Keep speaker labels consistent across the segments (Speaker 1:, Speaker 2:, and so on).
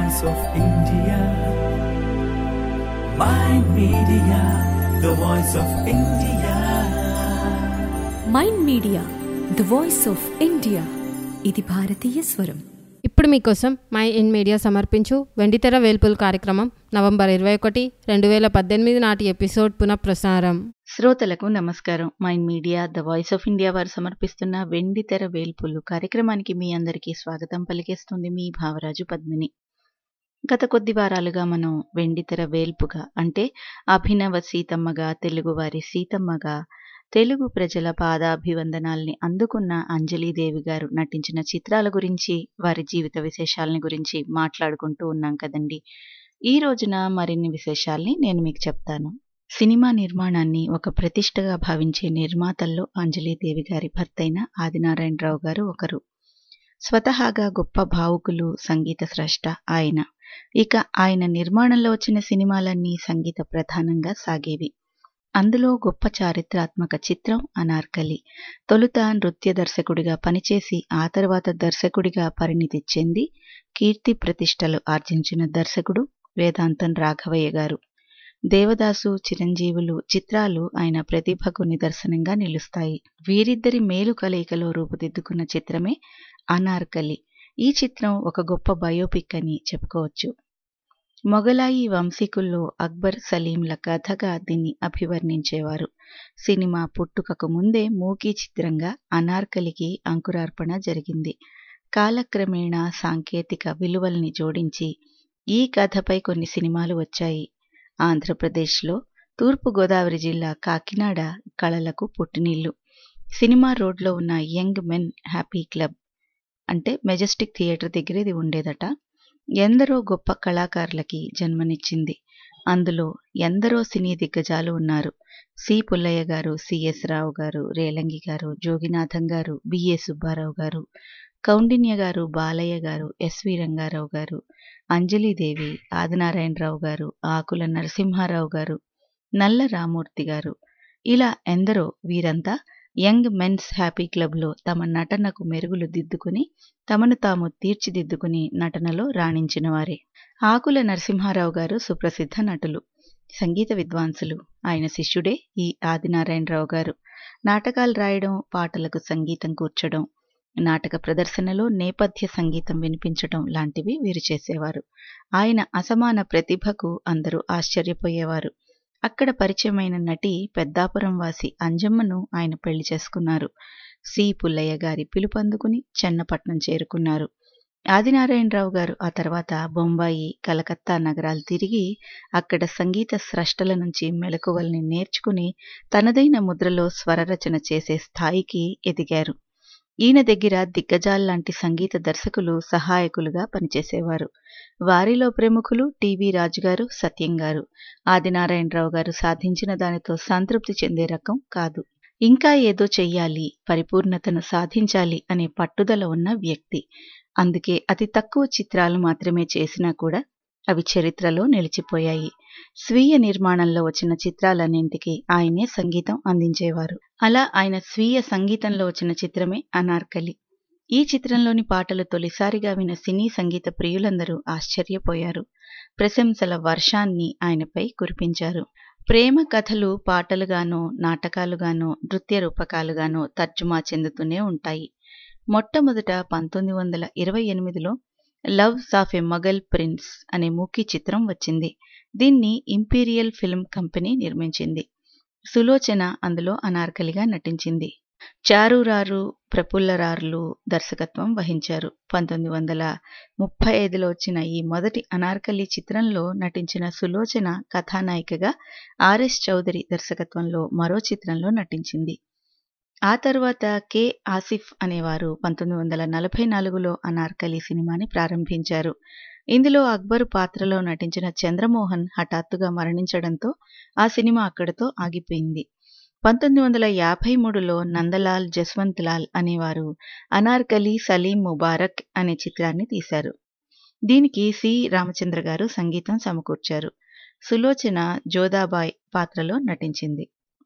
Speaker 1: voice of India. Mind Media, the voice of India.
Speaker 2: Mind media the voice of India ఇది భారతీయ స్వరం
Speaker 3: ఇప్పుడు మీకోసం మై ఇన్ మీడియా సమర్పించు వెండితెర వేల్పుల్ కార్యక్రమం నవంబర్ ఇరవై ఒకటి రెండు వేల పద్దెనిమిది నాటి ఎపిసోడ్ పునఃప్రసారం
Speaker 4: శ్రోతలకు నమస్కారం mind media the voice of India వారు సమర్పిస్తున్న వెండి తెర వేల్పులు కార్యక్రమానికి మీ అందరికీ స్వాగతం పలికేస్తుంది మీ భావరాజు పద్మిని గత కొద్ది వారాలుగా మనం వెండితెర వేల్పుగా అంటే అభినవ సీతమ్మగా తెలుగువారి సీతమ్మగా తెలుగు ప్రజల పాదాభివందనాల్ని అందుకున్న అంజలీదేవి గారు నటించిన చిత్రాల గురించి వారి జీవిత విశేషాలని గురించి మాట్లాడుకుంటూ ఉన్నాం కదండి ఈ రోజున మరిన్ని విశేషాల్ని నేను మీకు చెప్తాను సినిమా నిర్మాణాన్ని ఒక ప్రతిష్టగా భావించే నిర్మాతల్లో అంజలీదేవి గారి భర్తైన ఆదినారాయణరావు గారు ఒకరు స్వతహాగా గొప్ప భావుకులు సంగీత స్రష్ట ఆయన ఇక ఆయన నిర్మాణంలో వచ్చిన సినిమాలన్నీ సంగీత ప్రధానంగా సాగేవి అందులో గొప్ప చారిత్రాత్మక చిత్రం అనార్కలి తొలుత నృత్య దర్శకుడిగా పనిచేసి ఆ తర్వాత దర్శకుడిగా పరిణితి చెంది కీర్తి ప్రతిష్టలు ఆర్జించిన దర్శకుడు వేదాంతం రాఘవయ్య గారు దేవదాసు చిరంజీవులు చిత్రాలు ఆయన ప్రతిభకు నిదర్శనంగా నిలుస్తాయి వీరిద్దరి మేలు కలయికలో రూపుదిద్దుకున్న చిత్రమే అనార్కలి ఈ చిత్రం ఒక గొప్ప బయోపిక్ అని చెప్పుకోవచ్చు మొఘలాయి వంశీకుల్లో అక్బర్ సలీంల కథగా దీన్ని అభివర్ణించేవారు సినిమా పుట్టుకకు ముందే మూకీ చిత్రంగా అనార్కలికి అంకురార్పణ జరిగింది కాలక్రమేణా సాంకేతిక విలువల్ని జోడించి ఈ కథపై కొన్ని సినిమాలు వచ్చాయి ఆంధ్రప్రదేశ్లో తూర్పుగోదావరి జిల్లా కాకినాడ కళలకు పుట్టినిల్లు సినిమా రోడ్లో ఉన్న యంగ్ మెన్ హ్యాపీ క్లబ్ అంటే మెజెస్టిక్ థియేటర్ దగ్గర ఇది ఉండేదట ఎందరో గొప్ప కళాకారులకి జన్మనిచ్చింది అందులో ఎందరో సినీ దిగ్గజాలు ఉన్నారు సి పుల్లయ్య గారు సిఎస్ రావు గారు రేలంగి గారు జోగినాథం గారు బిఏ సుబ్బారావు గారు కౌండిన్య గారు బాలయ్య గారు ఎస్వి రంగారావు గారు అంజలీదేవి ఆదినారాయణరావు గారు ఆకుల నరసింహారావు గారు నల్ల రామూర్తి గారు ఇలా ఎందరో వీరంతా యంగ్ మెన్స్ హ్యాపీ క్లబ్లో తమ నటనకు మెరుగులు దిద్దుకుని తమను తాము తీర్చిదిద్దుకుని నటనలో రాణించిన వారే ఆకుల నరసింహారావు గారు సుప్రసిద్ధ నటులు సంగీత విద్వాంసులు ఆయన శిష్యుడే ఈ ఆదినారాయణరావు గారు నాటకాలు రాయడం పాటలకు సంగీతం కూర్చడం నాటక ప్రదర్శనలో నేపథ్య సంగీతం వినిపించడం లాంటివి వీరు చేసేవారు ఆయన అసమాన ప్రతిభకు అందరూ ఆశ్చర్యపోయేవారు అక్కడ పరిచయమైన నటి పెద్దాపురం వాసి అంజమ్మను ఆయన పెళ్లి చేసుకున్నారు సి పుల్లయ్య గారి పిలుపందుకుని చెన్నపట్నం చేరుకున్నారు ఆదినారాయణరావు గారు ఆ తర్వాత బొంబాయి కలకత్తా నగరాలు తిరిగి అక్కడ సంగీత స్రష్టల నుంచి మెలకువల్ని నేర్చుకుని తనదైన ముద్రలో స్వరరచన చేసే స్థాయికి ఎదిగారు ఈయన దగ్గర దిగ్గజాల్లాంటి సంగీత దర్శకులు సహాయకులుగా పనిచేసేవారు వారిలో ప్రముఖులు టివి రాజు గారు సత్యం గారు ఆదినారాయణరావు గారు సాధించిన దానితో సంతృప్తి చెందే రకం కాదు ఇంకా ఏదో చెయ్యాలి పరిపూర్ణతను సాధించాలి అనే పట్టుదల ఉన్న వ్యక్తి అందుకే అతి తక్కువ చిత్రాలు మాత్రమే చేసినా కూడా అవి చరిత్రలో నిలిచిపోయాయి స్వీయ నిర్మాణంలో వచ్చిన చిత్రాలన్నింటికి ఆయనే సంగీతం అందించేవారు అలా ఆయన స్వీయ సంగీతంలో వచ్చిన చిత్రమే అనార్కలి ఈ చిత్రంలోని పాటలు తొలిసారిగా విన సినీ సంగీత ప్రియులందరూ ఆశ్చర్యపోయారు ప్రశంసల వర్షాన్ని ఆయనపై కురిపించారు ప్రేమ కథలు పాటలుగానో నాటకాలుగానో నృత్య రూపకాలుగానో తర్జుమా చెందుతూనే ఉంటాయి మొట్టమొదట పంతొమ్మిది వందల ఇరవై ఎనిమిదిలో loves of a Mughal prince అనే మూకీ చిత్రం వచ్చింది దీన్ని ఇంపీరియల్ ఫిల్మ్ కంపెనీ నిర్మించింది సులోచన అందులో అనార్కలిగా నటించింది చారురారు ప్రపుల్లరారులు దర్శకత్వం వహించారు పంతొమ్మిది వందల ముప్పై ఐదులో వచ్చిన ఈ మొదటి అనార్కలి చిత్రంలో నటించిన సులోచన కథానాయికగా ఆర్ఎస్ చౌదరి దర్శకత్వంలో మరో చిత్రంలో నటించింది ఆ తర్వాత కె ఆసిఫ్ అనేవారు పంతొమ్మిది వందల నలభై నాలుగులో అనార్కలి సినిమాని ప్రారంభించారు ఇందులో అక్బరు పాత్రలో నటించిన చంద్రమోహన్ హఠాత్తుగా మరణించడంతో ఆ సినిమా అక్కడితో ఆగిపోయింది పంతొమ్మిది వందల యాభై మూడులో నందలాల్ జస్వంత్ లాల్ అనేవారు అనార్కలి సలీం ముబారక్ అనే చిత్రాన్ని తీశారు దీనికి సి రామచంద్ర గారు సంగీతం సమకూర్చారు సులోచన జోదాబాయ్ పాత్రలో నటించింది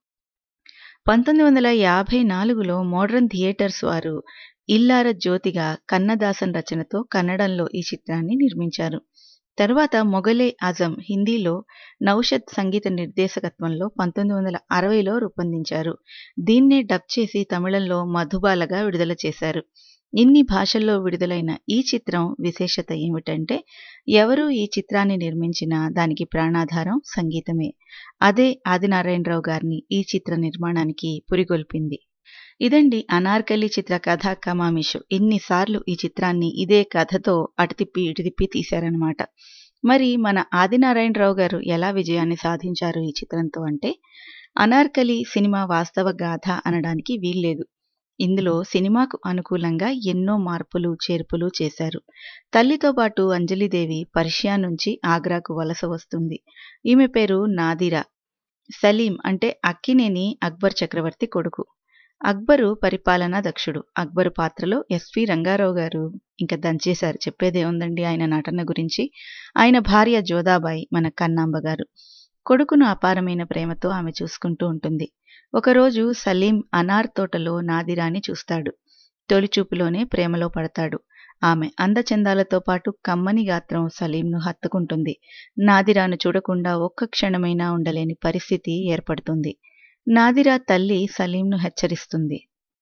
Speaker 4: పంతొమ్మిది వందల యాభై నాలుగులో మోడర్న్ థియేటర్స్ వారు ఇల్లార జ్యోతిగా కన్నదాసన్ రచనతో కన్నడంలో ఈ చిత్రాన్ని నిర్మించారు తరువాత మొగలే ఆజం హిందీలో నౌషద్ సంగీత నిర్దేశకత్వంలో పంతొమ్మిది వందల అరవైలో రూపొందించారు దీన్నే డబ్ చేసి తమిళంలో మధుబాలగా విడుదల చేశారు ఇన్ని భాషల్లో విడుదలైన ఈ చిత్రం విశేషత ఏమిటంటే ఎవరు ఈ చిత్రాన్ని నిర్మించినా దానికి ప్రాణాధారం సంగీతమే అదే ఆదినారాయణరావు గారిని ఈ చిత్ర నిర్మాణానికి పురిగొల్పింది ఇదండి అనార్కలి చిత్ర కథ కమామిషు ఇన్నిసార్లు ఈ చిత్రాన్ని ఇదే కథతో అటు తిప్పి ఇటు తిప్పి తీశారనమాట మరి మన ఆదినారాయణరావు గారు ఎలా విజయాన్ని సాధించారు ఈ చిత్రంతో అంటే అనార్కలి సినిమా వాస్తవ గాథ అనడానికి వీల్లేదు ఇందులో సినిమాకు అనుకూలంగా ఎన్నో మార్పులు చేర్పులు చేశారు తల్లితో పాటు అంజలిదేవి పర్షియా నుంచి ఆగ్రాకు వలస వస్తుంది ఈమె పేరు నాదిరా సలీం అంటే అక్కినేని అక్బర్ చక్రవర్తి కొడుకు అక్బరు పరిపాలనా దక్షుడు అక్బరు పాత్రలో ఎస్వి రంగారావు గారు ఇంకా దంచేశారు చెప్పేదే ఉందండి ఆయన నటన గురించి ఆయన భార్య జోదాబాయి మన కన్నాంబ గారు కొడుకును అపారమైన ప్రేమతో ఆమె చూసుకుంటూ ఉంటుంది ఒకరోజు సలీం అనార్ తోటలో నాదిరాని చూస్తాడు తొలిచూపులోనే ప్రేమలో పడతాడు ఆమె అందచందాలతో పాటు కమ్మని గాత్రం సలీంను హత్తుకుంటుంది నాదిరాను చూడకుండా ఒక్క క్షణమైనా ఉండలేని పరిస్థితి ఏర్పడుతుంది నాదిరా తల్లి సలీంను హెచ్చరిస్తుంది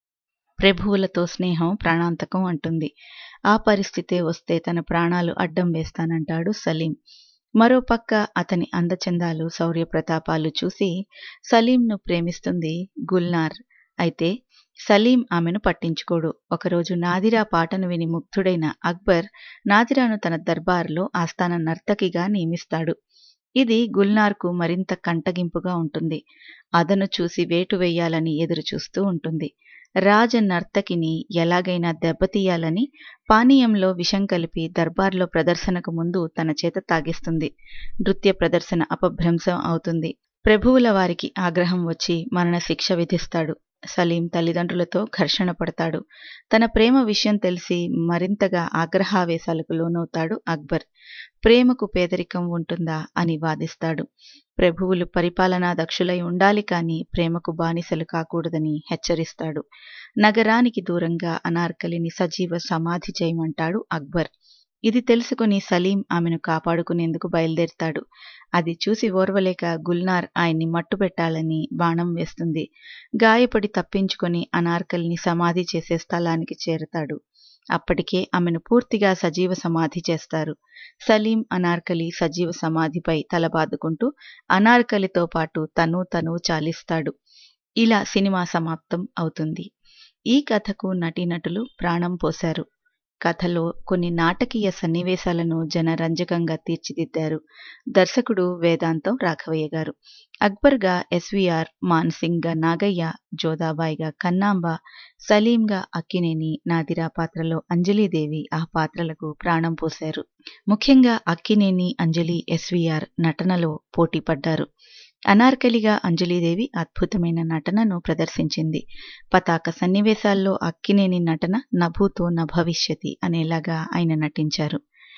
Speaker 4: ప్రభువులతో స్నేహం ప్రాణాంతకం అంటుంది ఆ పరిస్థితే వస్తే తన ప్రాణాలు అడ్డం వేస్తానంటాడు సలీం మరోపక్క అతని అందచందాలు శౌర్య ప్రతాపాలు చూసి సలీంను ప్రేమిస్తుంది గుల్నార్ అయితే సలీం ఆమెను పట్టించుకోడు ఒకరోజు నాదిరా పాటను విని ముగ్ధుడైన అక్బర్ నాదిరాను తన దర్బార్లో ఆస్థాన నర్తకిగా నియమిస్తాడు ఇది గుల్నార్కు మరింత కంటగింపుగా ఉంటుంది అదను చూసి వేటు వేయాలని ఎదురు చూస్తూ ఉంటుంది రాజ నర్తకిని ఎలాగైనా దెబ్బతీయాలని పానీయంలో విషం కలిపి దర్బార్లో ప్రదర్శనకు ముందు తన చేత తాగిస్తుంది నృత్య ప్రదర్శన అపభ్రంశం అవుతుంది ప్రభువుల వారికి ఆగ్రహం వచ్చి మరణశిక్ష విధిస్తాడు సలీం తల్లిదండ్రులతో ఘర్షణ పడతాడు తన ప్రేమ విషయం తెలిసి మరింతగా ఆగ్రహావేశాలకు లోనవుతాడు అక్బర్ ప్రేమకు పేదరికం ఉంటుందా అని వాదిస్తాడు ప్రభువులు పరిపాలనా దక్షులై ఉండాలి కాని ప్రేమకు బానిసలు కాకూడదని హెచ్చరిస్తాడు నగరానికి దూరంగా అనార్కలిని సజీవ సమాధి చేయమంటాడు అక్బర్ ఇది తెలుసుకుని సలీం ఆమెను కాపాడుకునేందుకు బయలుదేరుతాడు అది చూసి ఓర్వలేక గుల్నార్ ఆయన్ని మట్టుపెట్టాలని బాణం వేస్తుంది గాయపడి తప్పించుకొని అనార్కలిని సమాధి చేసే స్థలానికి చేరతాడు అప్పటికే ఆమెను పూర్తిగా సజీవ సమాధి చేస్తారు సలీం అనార్కలి సజీవ సమాధిపై తలబాదుకుంటూ అనార్కలితో పాటు తను తను చాలిస్తాడు ఇలా సినిమా సమాప్తం అవుతుంది ఈ కథకు నటీనటులు ప్రాణం పోశారు కథలో కొన్ని నాటకీయ సన్నివేశాలను జనరంజకంగా తీర్చిదిద్దారు దర్శకుడు వేదాంతం రాఘవయ్య గారు అక్బర్గా ఎస్వీఆర్ మాన్సింగ్గా నాగయ్య జోదాబాయిగా కన్నాంబ సలీంగా అక్కినేని నాదిరా పాత్రలో అంజలీదేవి ఆ పాత్రలకు ప్రాణం పోశారు ముఖ్యంగా అక్కినేని అంజలి ఎస్వీఆర్ నటనలో పోటీ పడ్డారు అనార్కలిగా అంజలీదేవి అద్భుతమైన నటనను ప్రదర్శించింది పతాక సన్నివేశాల్లో అక్కినేని నటన నభూతో న భవిష్యతి అనేలాగా ఆయన నటించారు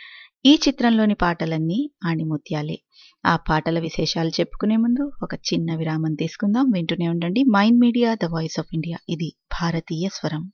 Speaker 4: ఈ చిత్రంలోని పాటలన్నీ ఆణిముత్యాలే ఆ పాటల విశేషాలు చెప్పుకునే ముందు ఒక చిన్న విరామం తీసుకుందాం వింటూనే ఉండండి mind media the voice of India ఇది భారతీయ స్వరం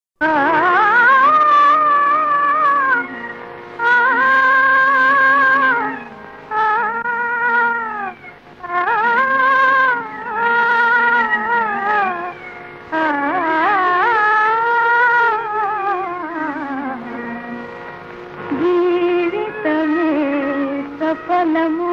Speaker 5: జీవితమే సఫలము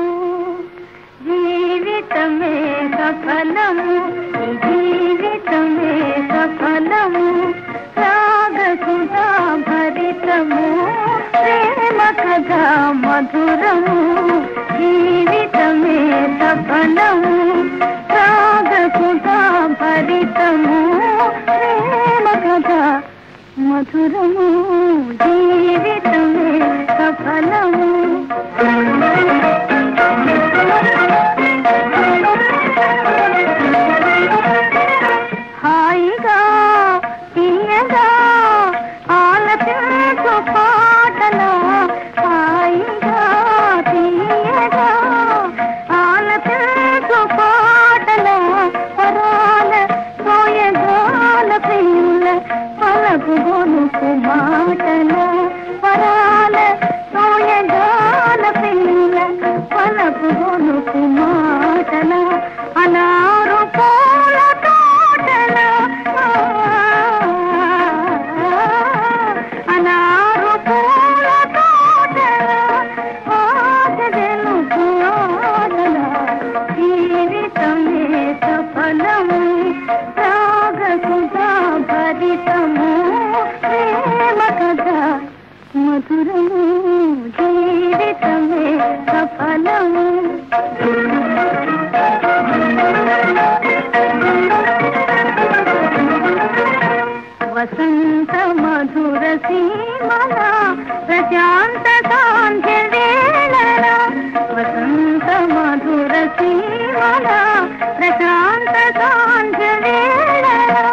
Speaker 5: జీవితమే సఫలము ఈ జీవితమే సఫలము రాగసుధా భరితము ప్రేమ కథ మధురము జీవితమే సఫలము రాగసుధా భరితము ప్రేమ కథ మధురము జీవితమే సఫలము హాయిగా తీయగా ఆలపించు పాటల హాయిగా తీయగా వలపు గొనుపు మాటల అనారు పూల తోటల అనారు పూల తోటల ఆశ గెలుపు ఆటల జీవితమే సఫలము రాగ సుధా భరితము ప్రేమ కథ మధురము జీవితమే సఫలము వసంత మధుర సీమల ప్రశాంత సాంధ్య వేళల వసంత మధుర సీమల ప్రశాంత సాంధ్య వేళల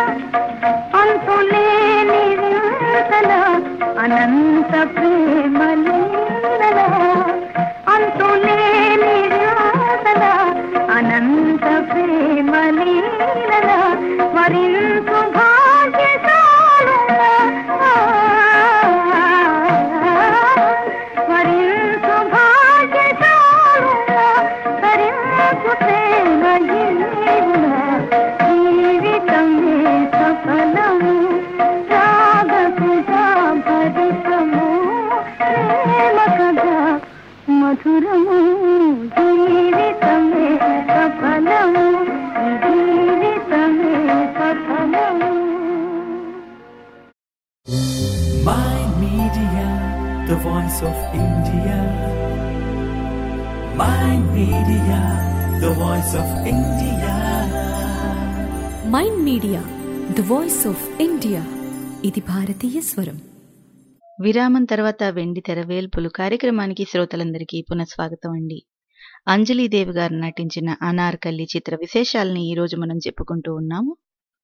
Speaker 5: అంతులేని వింతల అనంత ప్రేమ లీలల అంతులేని వింతల అనంత ప్రేమ లీలల మరింత భాగ్యశాలుల మరింత భాగ్యశాలుల తరింపు ప్రేమ జీవుల జీవితమే సఫలము రాగ సుధా భరితము ప్రేమ కథ మధురము జీవితమే సఫలము జీవితమే సఫలము
Speaker 1: My Media, the voice of India. My Media, the voice of India.
Speaker 2: Mind media the voice of India ఇది భారతీయ స్వరం
Speaker 4: విరామం తర్వాత వెండి తెరవేల్పులు కార్యక్రమానికి శ్రోతలందరికీ పునఃస్వాగతం అండి అంజలీదేవి గారు నటించిన అనార్కలి చిత్ర విశేషాలని ఈరోజు మనం చెప్పుకుంటూ ఉన్నాము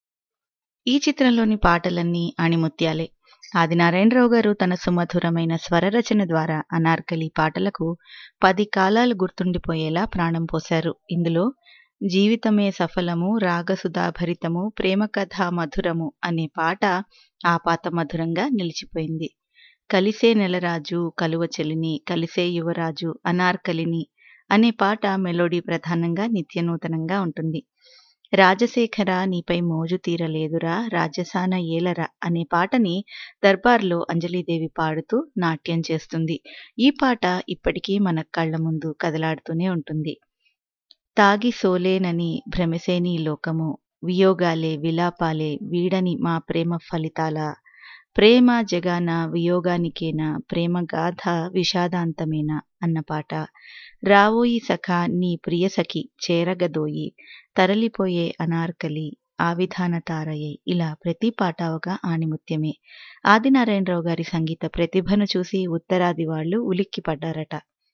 Speaker 4: ఈ చిత్రంలోని పాటలన్నీ అణిముత్యాలే ఆదినారాయణరావు గారు తన సుమధురమైన స్వరరచన ద్వారా అనార్కలి పాటలకు పది కాలాలు గుర్తుండిపోయేలా ప్రాణం పోశారు ఇందులో జీవితమే సఫలము రాగసుధాభరితము ప్రేమ కథ మధురము అనే పాట ఆపాత మధురంగా నిలిచిపోయింది కలిసే నెలరాజు కలువ చెలిని కలిసే యువరాజు అనార్కలిని అనే పాట మెలోడీ ప్రధానంగా నిత్యనూతనంగా ఉంటుంది రాజశేఖర నీపై మోజు తీరలేదురా రాజసాన ఏలరా అనే పాటని దర్బార్లో అంజలీదేవి పాడుతూ నాట్యం చేస్తుంది ఈ పాట ఇప్పటికీ మన కళ్ళ ముందు కదలాడుతూనే ఉంటుంది తాగి సోలేనని భ్రమసేని లోకము వియోగాలే విలాపాలే వీడని మా ప్రేమ ఫలితాల ప్రేమ జగాన వియోగానికేనా ప్రేమ గాథ విషాదాంతమేనా అన్న పాట రావోయి సఖ నీ ప్రియ సఖి చేరగదోయి తరలిపోయే అనార్కలి ఆవిధాన తారయ్యై ఇలా ప్రతి పాట ఒక ఆణిముత్యమే ఆదినారాయణరావు గారి సంగీత ప్రతిభను చూసి ఉత్తరాది వాళ్ళు ఉలిక్కి పడ్డారట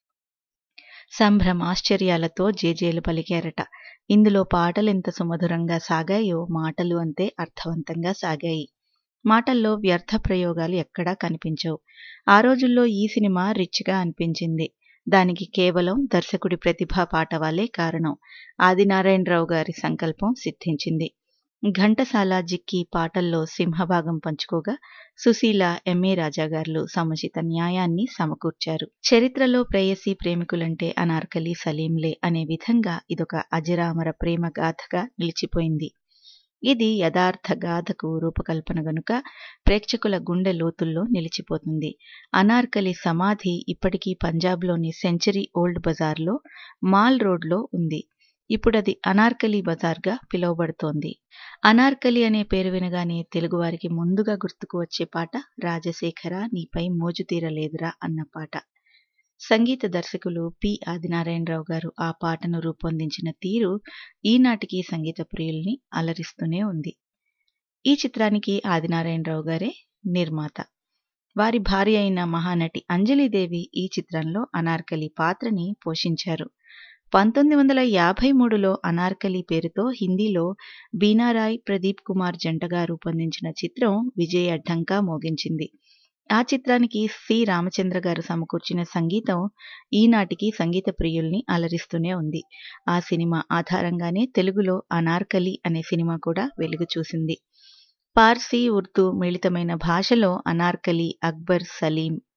Speaker 4: సంభ్రమాశ్చర్యాలతో జేజేలు పలికారట ఇందులో పాటలెంత సుమధురంగా సాగాయో మాటలు అంతే అర్థవంతంగా సాగాయి మాటల్లో వ్యర్థ ప్రయోగాలు ఎక్కడా కనిపించవు ఆ రోజుల్లో ఈ సినిమా రిచ్గా అనిపించింది దానికి కేవలం దర్శకుడి ప్రతిభా పాటవాలే కారణం ఆదినారాయణరావు గారి సంకల్పం సిద్ధించింది ఘంటసాల జిక్కి పాటల్లో సింహభాగం పంచుకోగా సుశీల ఎంఏ రాజాగారులు సముచిత న్యాయాన్ని సమకూర్చారు చరిత్రలో ప్రేయసి ప్రేమికులంటే అనార్కలి సలీంలే అనే విధంగా ఇదొక అజరామర ప్రేమ గాథగా నిలిచిపోయింది ఇది యథార్థ గాథకు రూపకల్పన గనుక ప్రేక్షకుల గుండె లోతుల్లో నిలిచిపోతుంది అనార్కలి సమాధి ఇప్పటికీ పంజాబ్లోని సెంచరీ ఓల్డ్ బజార్లో మాల్ రోడ్లో ఉంది ఇప్పుడది అనార్కలి బజార్గా పిలువబడుతోంది అనార్కలి అనే పేరు వినగానే తెలుగువారికి ముందుగా గుర్తుకు వచ్చే పాట రాజశేఖర నీపై మోజు తీరలేదురా అన్న పాట సంగీత దర్శకులు పి ఆదినారాయణరావు గారు ఆ పాటను రూపొందించిన తీరు ఈనాటికి సంగీత ప్రియుల్ని అలరిస్తూనే ఉంది ఈ చిత్రానికి ఆదినారాయణరావు గారే నిర్మాత వారి భార్య అయిన మహానటి అంజలీదేవి ఈ చిత్రంలో అనార్కలి పాత్రని పోషించారు పంతొమ్మిది వందల యాభై మూడులో అనార్కలి పేరుతో హిందీలో బీనారాయ్ ప్రదీప్ కుమార్ జంటగా రూపొందించిన చిత్రం విజయ ఢంకా మోగించింది ఆ చిత్రానికి సి రామచంద్ర గారు సమకూర్చిన సంగీతం ఈనాటికి సంగీత ప్రియుల్ని అలరిస్తూనే ఉంది ఆ సినిమా ఆధారంగానే తెలుగులో అనార్కలి అనే సినిమా కూడా వెలుగు చూసింది పార్సీ ఉర్దూ మిళితమైన భాషలో అనార్కలి అక్బర్ సలీం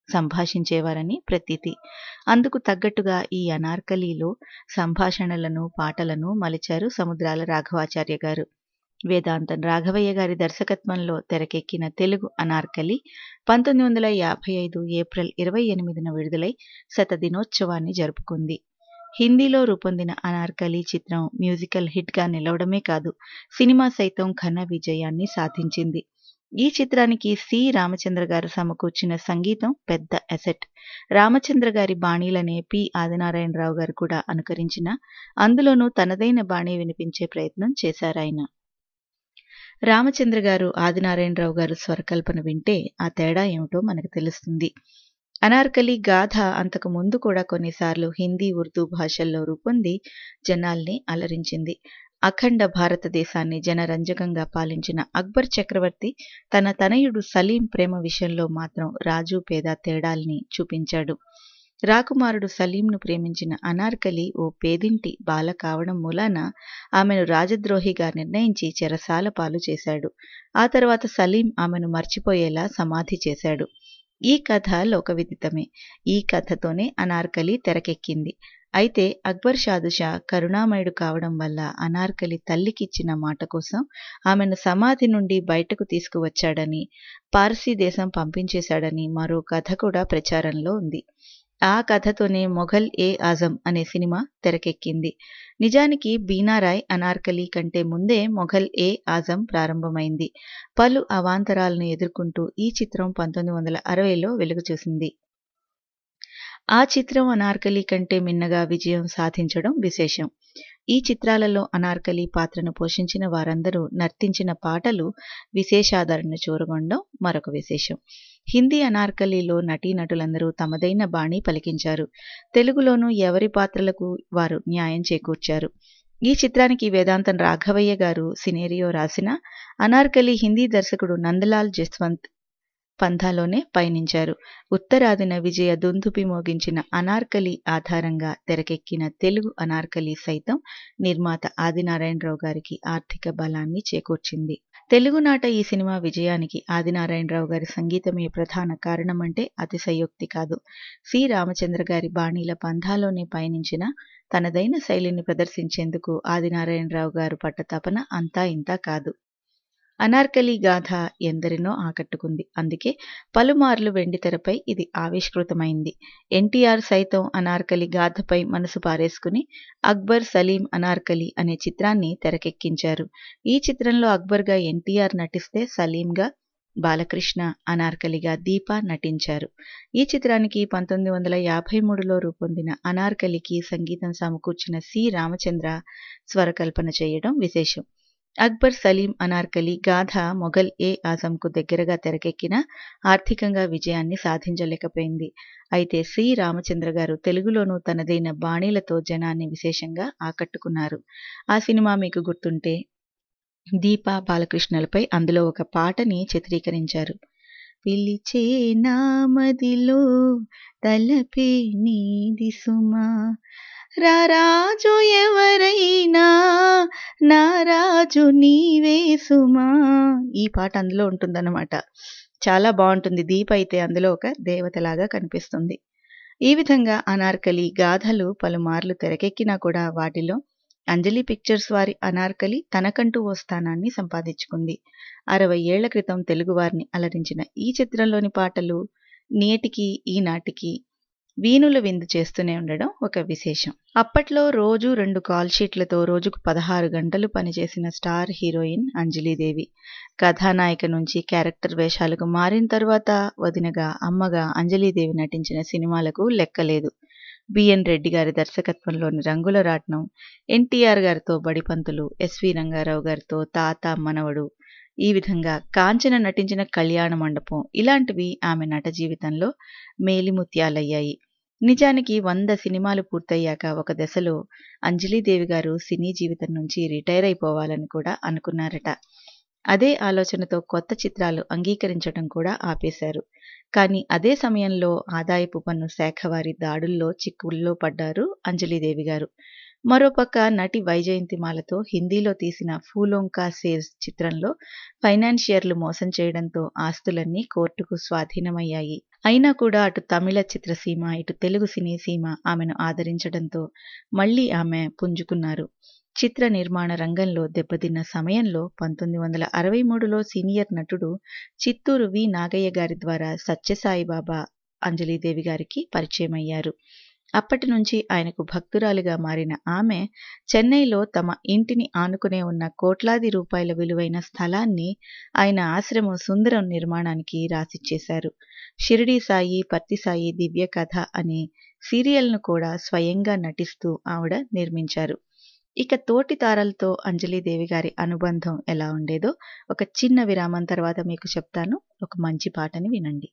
Speaker 4: సంభాషించేవారని ప్రతీతి అందుకు తగ్గట్టుగా ఈ అనార్కలిలో సంభాషణలను పాటలను మలిచారు సముద్రాల రాఘవాచార్య గారు వేదాంతం రాఘవయ్య గారి దర్శకత్వంలో తెరకెక్కిన తెలుగు అనార్కలి పంతొమ్మిది వందల యాభై ఐదు ఏప్రిల్ ఇరవై ఎనిమిదిన విడుదలై శత దినోత్సవాన్ని జరుపుకుంది హిందీలో రూపొందిన అనార్కలి చిత్రం మ్యూజికల్ హిట్గా నిలవడమే కాదు సినిమా సైతం ఘన విజయాన్ని సాధించింది ఈ చిత్రానికి సి రామచంద్ర గారు సమకూర్చిన సంగీతం పెద్ద అసెట్ రామచంద్ర గారి బాణీలనే పి ఆదినారాయణరావు గారు కూడా అనుకరించిన అందులోనూ తనదైన బాణీ వినిపించే ప్రయత్నం చేశారాయన రామచంద్ర గారు ఆదినారాయణరావు గారు స్వరకల్పన వింటే ఆ తేడా ఏమిటో మనకు తెలుస్తుంది అనార్కలి గాథ అంతకు ముందు కూడా కొన్నిసార్లు హిందీ ఉర్దూ భాషల్లో రూపొంది జనాల్ని అలరించింది అఖండ భారతదేశాన్ని జనరంజకంగా పాలించిన అక్బర్ చక్రవర్తి తన తనయుడు సలీం ప్రేమ విషయంలో మాత్రం రాజు పేద తేడాల్ని చూపించాడు రాకుమారుడు సలీంను ప్రేమించిన అనార్కలి ఓ పేదింటి బాల కావడం మూలాన ఆమెను రాజద్రోహిగా నిర్ణయించి చెరసాల పాలు చేశాడు ఆ తర్వాత సలీం ఆమెను మర్చిపోయేలా సమాధి చేశాడు ఈ కథ లోకవిదితమే ఈ కథతోనే అనార్కలి తెరకెక్కింది అయితే అక్బర్ షాదుషా కరుణామయుడు కావడం వల్ల అనార్కలి తల్లికిచ్చిన మాట కోసం ఆమెను సమాధి నుండి బయటకు తీసుకువచ్చాడని పార్సీ దేశం పంపించేశాడని మరో కథ కూడా ప్రచారంలో ఉంది ఆ కథతోనే మొఘల్ ఏ ఆజం అనే సినిమా తెరకెక్కింది నిజానికి బీనారాయ్ అనార్కలి కంటే ముందే మొఘల్ ఏ ఆజం ప్రారంభమైంది పలు అవాంతరాలను ఎదుర్కొంటూ ఈ చిత్రం పంతొమ్మిది వందల అరవైలో వెలుగు చూసింది ఆ చిత్రం అనార్కలి కంటే మిన్నగా విజయం సాధించడం విశేషం ఈ చిత్రాలలో అనార్కలి పాత్రను పోషించిన వారందరూ నర్తించిన పాటలు విశేషాదరణ చూరగొనడం మరొక విశేషం హిందీ అనార్కలిలో నటీనటులందరూ తమదైన బాణి పలికించారు తెలుగులోనూ ఎవరి పాత్రలకు వారు న్యాయం చేకూర్చారు ఈ చిత్రానికి వేదాంతం రాఘవయ్య గారు సినేరియో రాసిన అనార్కలి హిందీ దర్శకుడు నందలాల్ జస్వంత్ పంథాలోనే పయనించారు ఉత్తరాదిన విజయ దుందుపి మోగించిన అనార్కలి ఆధారంగా తెరకెక్కిన తెలుగు అనార్కలి సైతం నిర్మాత ఆదినారాయణరావు గారికి ఆర్థిక బలాన్ని చేకూర్చింది తెలుగునాట ఈ సినిమా విజయానికి ఆదినారాయణరావు గారి సంగీతమే ప్రధాన కారణమంటే అతిశయోక్తి కాదు సి రామచంద్ర గారి బాణీల పంథాలోనే పయనించిన తనదైన శైలిని ప్రదర్శించేందుకు ఆదినారాయణరావు గారు పట్ట తపన అంతా ఇంతా కాదు అనార్కలి గాథ ఎందరినో ఆకట్టుకుంది అందుకే పలుమార్లు వెండితెరపై ఇది ఆవిష్కృతమైంది ఎన్టీఆర్ సైతం అనార్కలి గాథపై మనసు పారేసుకుని అక్బర్ సలీం అనార్కలి అనే చిత్రాన్ని తెరకెక్కించారు ఈ చిత్రంలో అక్బర్గా ఎన్టీఆర్ నటిస్తే సలీంగా బాలకృష్ణ అనార్కలిగా దీప నటించారు ఈ చిత్రానికి పంతొమ్మిది వందల యాభై మూడులో రూపొందిన అనార్కలికి సంగీతం సమకూర్చిన సి రామచంద్ర స్వరకల్పన చేయడం విశేషం అక్బర్ సలీం అనార్కలి గాథ మొఘల్ ఏ ఆజంకు దగ్గరగా తెరకెక్కిన ఆర్థికంగా విజయాన్ని సాధించలేకపోయింది అయితే సి రామచంద్ర గారు తెలుగులోనూ తనదైన బాణీలతో జనాన్ని విశేషంగా ఆకట్టుకున్నారు ఆ సినిమా మీకు గుర్తుంటే దీప బాలకృష్ణలపై అందులో ఒక పాటని చిత్రీకరించారు పిలిచే నామదిలో తలపే నీది సుమా రారాజు ఎవరైనా నారాజు నీవే సుమా ఈ పాట అందులో ఉంటుందన్నమాట చాలా బాగుంటుంది దీప అయితే అందులో ఒక దేవతలాగా కనిపిస్తుంది ఈ విధంగా అనార్కలి గాథలు పలుమార్లు తెరకెక్కినా కూడా వాటిలో అంజలి పిక్చర్స్ వారి అనార్కలి తనకంటూ ఓ స్థానాన్ని సంపాదించుకుంది అరవై ఏళ్ల క్రితం తెలుగువారిని అలరించిన ఈ చిత్రంలోని పాటలు నేటికి ఈనాటికి వీణుల విందు చేస్తూనే ఉండడం ఒక విశేషం అప్పట్లో రోజు రెండు కాల్ షీట్లతో రోజుకు పదహారు గంటలు పనిచేసిన స్టార్ హీరోయిన్ అంజలీదేవి కథానాయిక నుంచి క్యారెక్టర్ వేషాలకు మారిన తర్వాత వదినగా అమ్మగా అంజలీదేవి నటించిన సినిమాలకు లెక్కలేదు బిఎన్ రెడ్డి గారి దర్శకత్వంలోని రంగుల రాట్నం ఎన్టీఆర్ గారితో బడిపంతులు ఎస్వి రంగారావు గారితో తాత మనవడు ఈ విధంగా కాంచన నటించిన కళ్యాణ మండపం ఇలాంటివి ఆమె నట జీవితంలో మేలిముత్యాలయ్యాయి నిజానికి వంద సినిమాలు పూర్తయ్యాక ఒక దశలో అంజలీదేవి గారు సినీ జీవితం నుంచి రిటైర్ అయిపోవాలని కూడా అనుకున్నారట అదే ఆలోచనతో కొత్త చిత్రాలు అంగీకరించడం కూడా ఆపేశారు కానీ అదే సమయంలో ఆదాయపు పన్ను శాఖ వారి దాడుల్లో చిక్కుల్లో పడ్డారు అంజలీదేవి గారు మరోపక్క నటి వైజయంతిమాలతో హిందీలో తీసిన ఫూలోంకా సేవ్స్ చిత్రంలో ఫైనాన్షియర్లు మోసం చేయడంతో ఆస్తులన్నీ కోర్టుకు స్వాధీనమయ్యాయి అయినా కూడా అటు తమిళ చిత్రసీమ ఇటు తెలుగు సినీ సీమ ఆమెను ఆదరించడంతో మళ్లీ ఆమె పుంజుకున్నారు చిత్ర నిర్మాణ రంగంలో దెబ్బతిన్న సమయంలో పంతొమ్మిది వందల అరవై మూడులో సీనియర్ నటుడు చిత్తూరు వి నాగయ్య గారి ద్వారా సత్యసాయిబాబా అంజలీదేవి గారికి పరిచయమయ్యారు అప్పటి నుంచి ఆయనకు భక్తురాలిగా మారిన ఆమె చెన్నైలో తమ ఇంటిని ఆనుకునే ఉన్న కోట్లాది రూపాయల విలువైన స్థలాన్ని ఆయన ఆశ్రమం సుందరం నిర్మాణానికి రాసిచ్చేశారు షిరిడి సాయి పత్తి సాయి దివ్య కథ అనే సీరియల్ను కూడా స్వయంగా నటిస్తూ ఆవిడ నిర్మించారు ఇక తోటి తారలతో అంజలీదేవి గారి అనుబంధం ఎలా ఉండేదో ఒక చిన్న విరామం తర్వాత మీకు చెప్తాను ఒక మంచి పాటని వినండి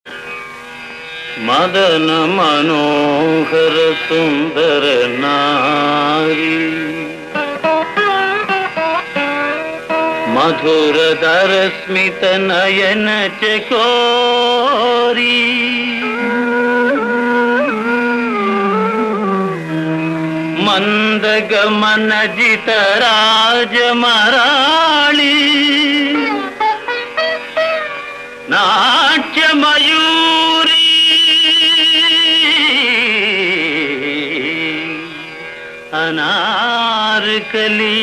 Speaker 6: మదన మనోహర సుందర నారి మధుర దరస్మిత నయన చకోరి మందగమన జిత రాజమరాళి నాట్యమయూరి అనార్కలి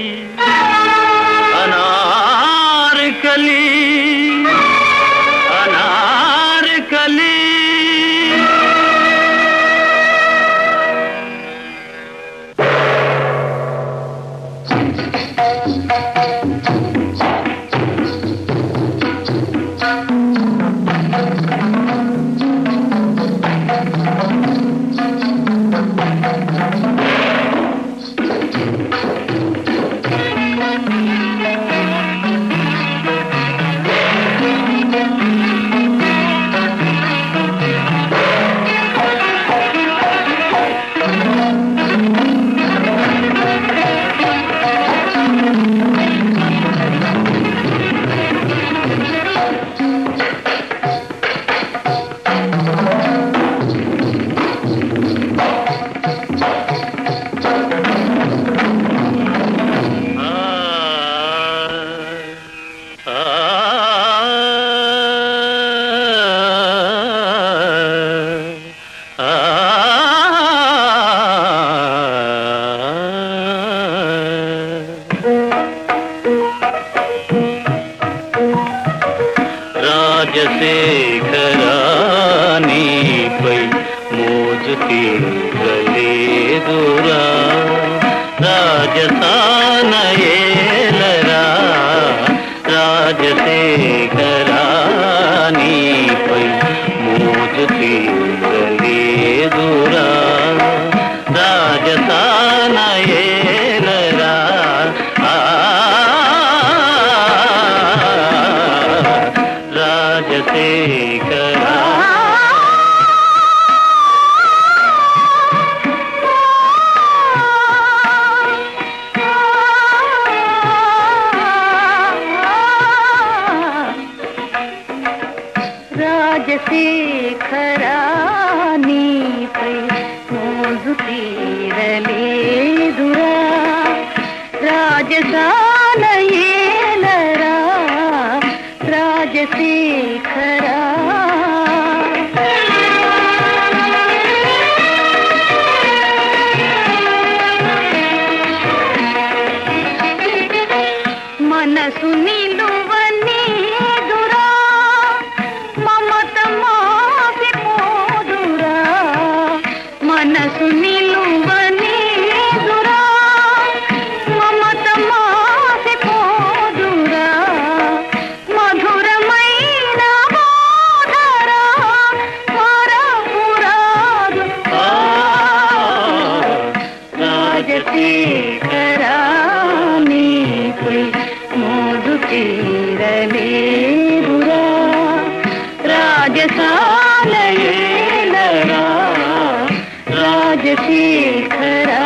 Speaker 6: అనార్కలి అనార్కలి రాజశేఖరానిపై మోజు తీరలేదురా రాజసానయేలరా రాజశేఖరానిపై మోజు తీరలేదురా రాజసానయేలరా ఆ రాజశేఖరా
Speaker 5: రాజశేఖరానిపై మోజు తీరలేదురా రాజసాలయేలరా రాజశేఖరా మనసు నిలువనీదురా మమత మాసిపోదురా మనసు నిలువనీదురా మమత మాసిపోదురా మధురమైన బోధరా మరపురాదు రాజశేఖరానిపై మోజు తీరలేదురా రాజసాలయేలరా రాజశేఖరా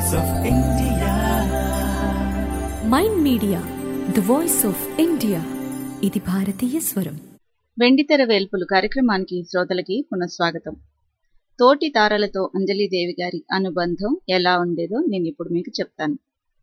Speaker 1: voice of India.
Speaker 2: Mind media the voice of India ఇది భారతీయ స్వరం
Speaker 4: వెండితెర వేల్పులు కార్యక్రమానికి శ్రోతలకి పునఃస్వాగతం తోటి తారలతో అంజలీదేవి గారి అనుబంధం ఎలా ఉండేదో నేను ఇప్పుడు మీకు చెప్తాను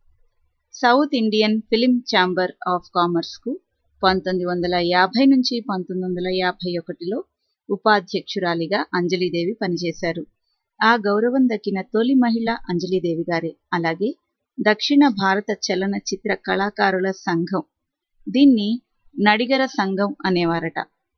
Speaker 4: South Indian film chamber of కామర్స్కు పంతొమ్మిది వందల యాభై నుంచి పంతొమ్మిది వందల యాభై ఒకటిలో ఉపాధ్యక్షురాలిగా అంజలీదేవి పనిచేశారు ఆ గౌరవం దక్కిన తొలి మహిళ అంజలీదేవి గారే అలాగే దక్షిణ భారత చలనచిత్ర కళాకారుల సంఘం దీన్ని నడిగర సంఘం అనేవారట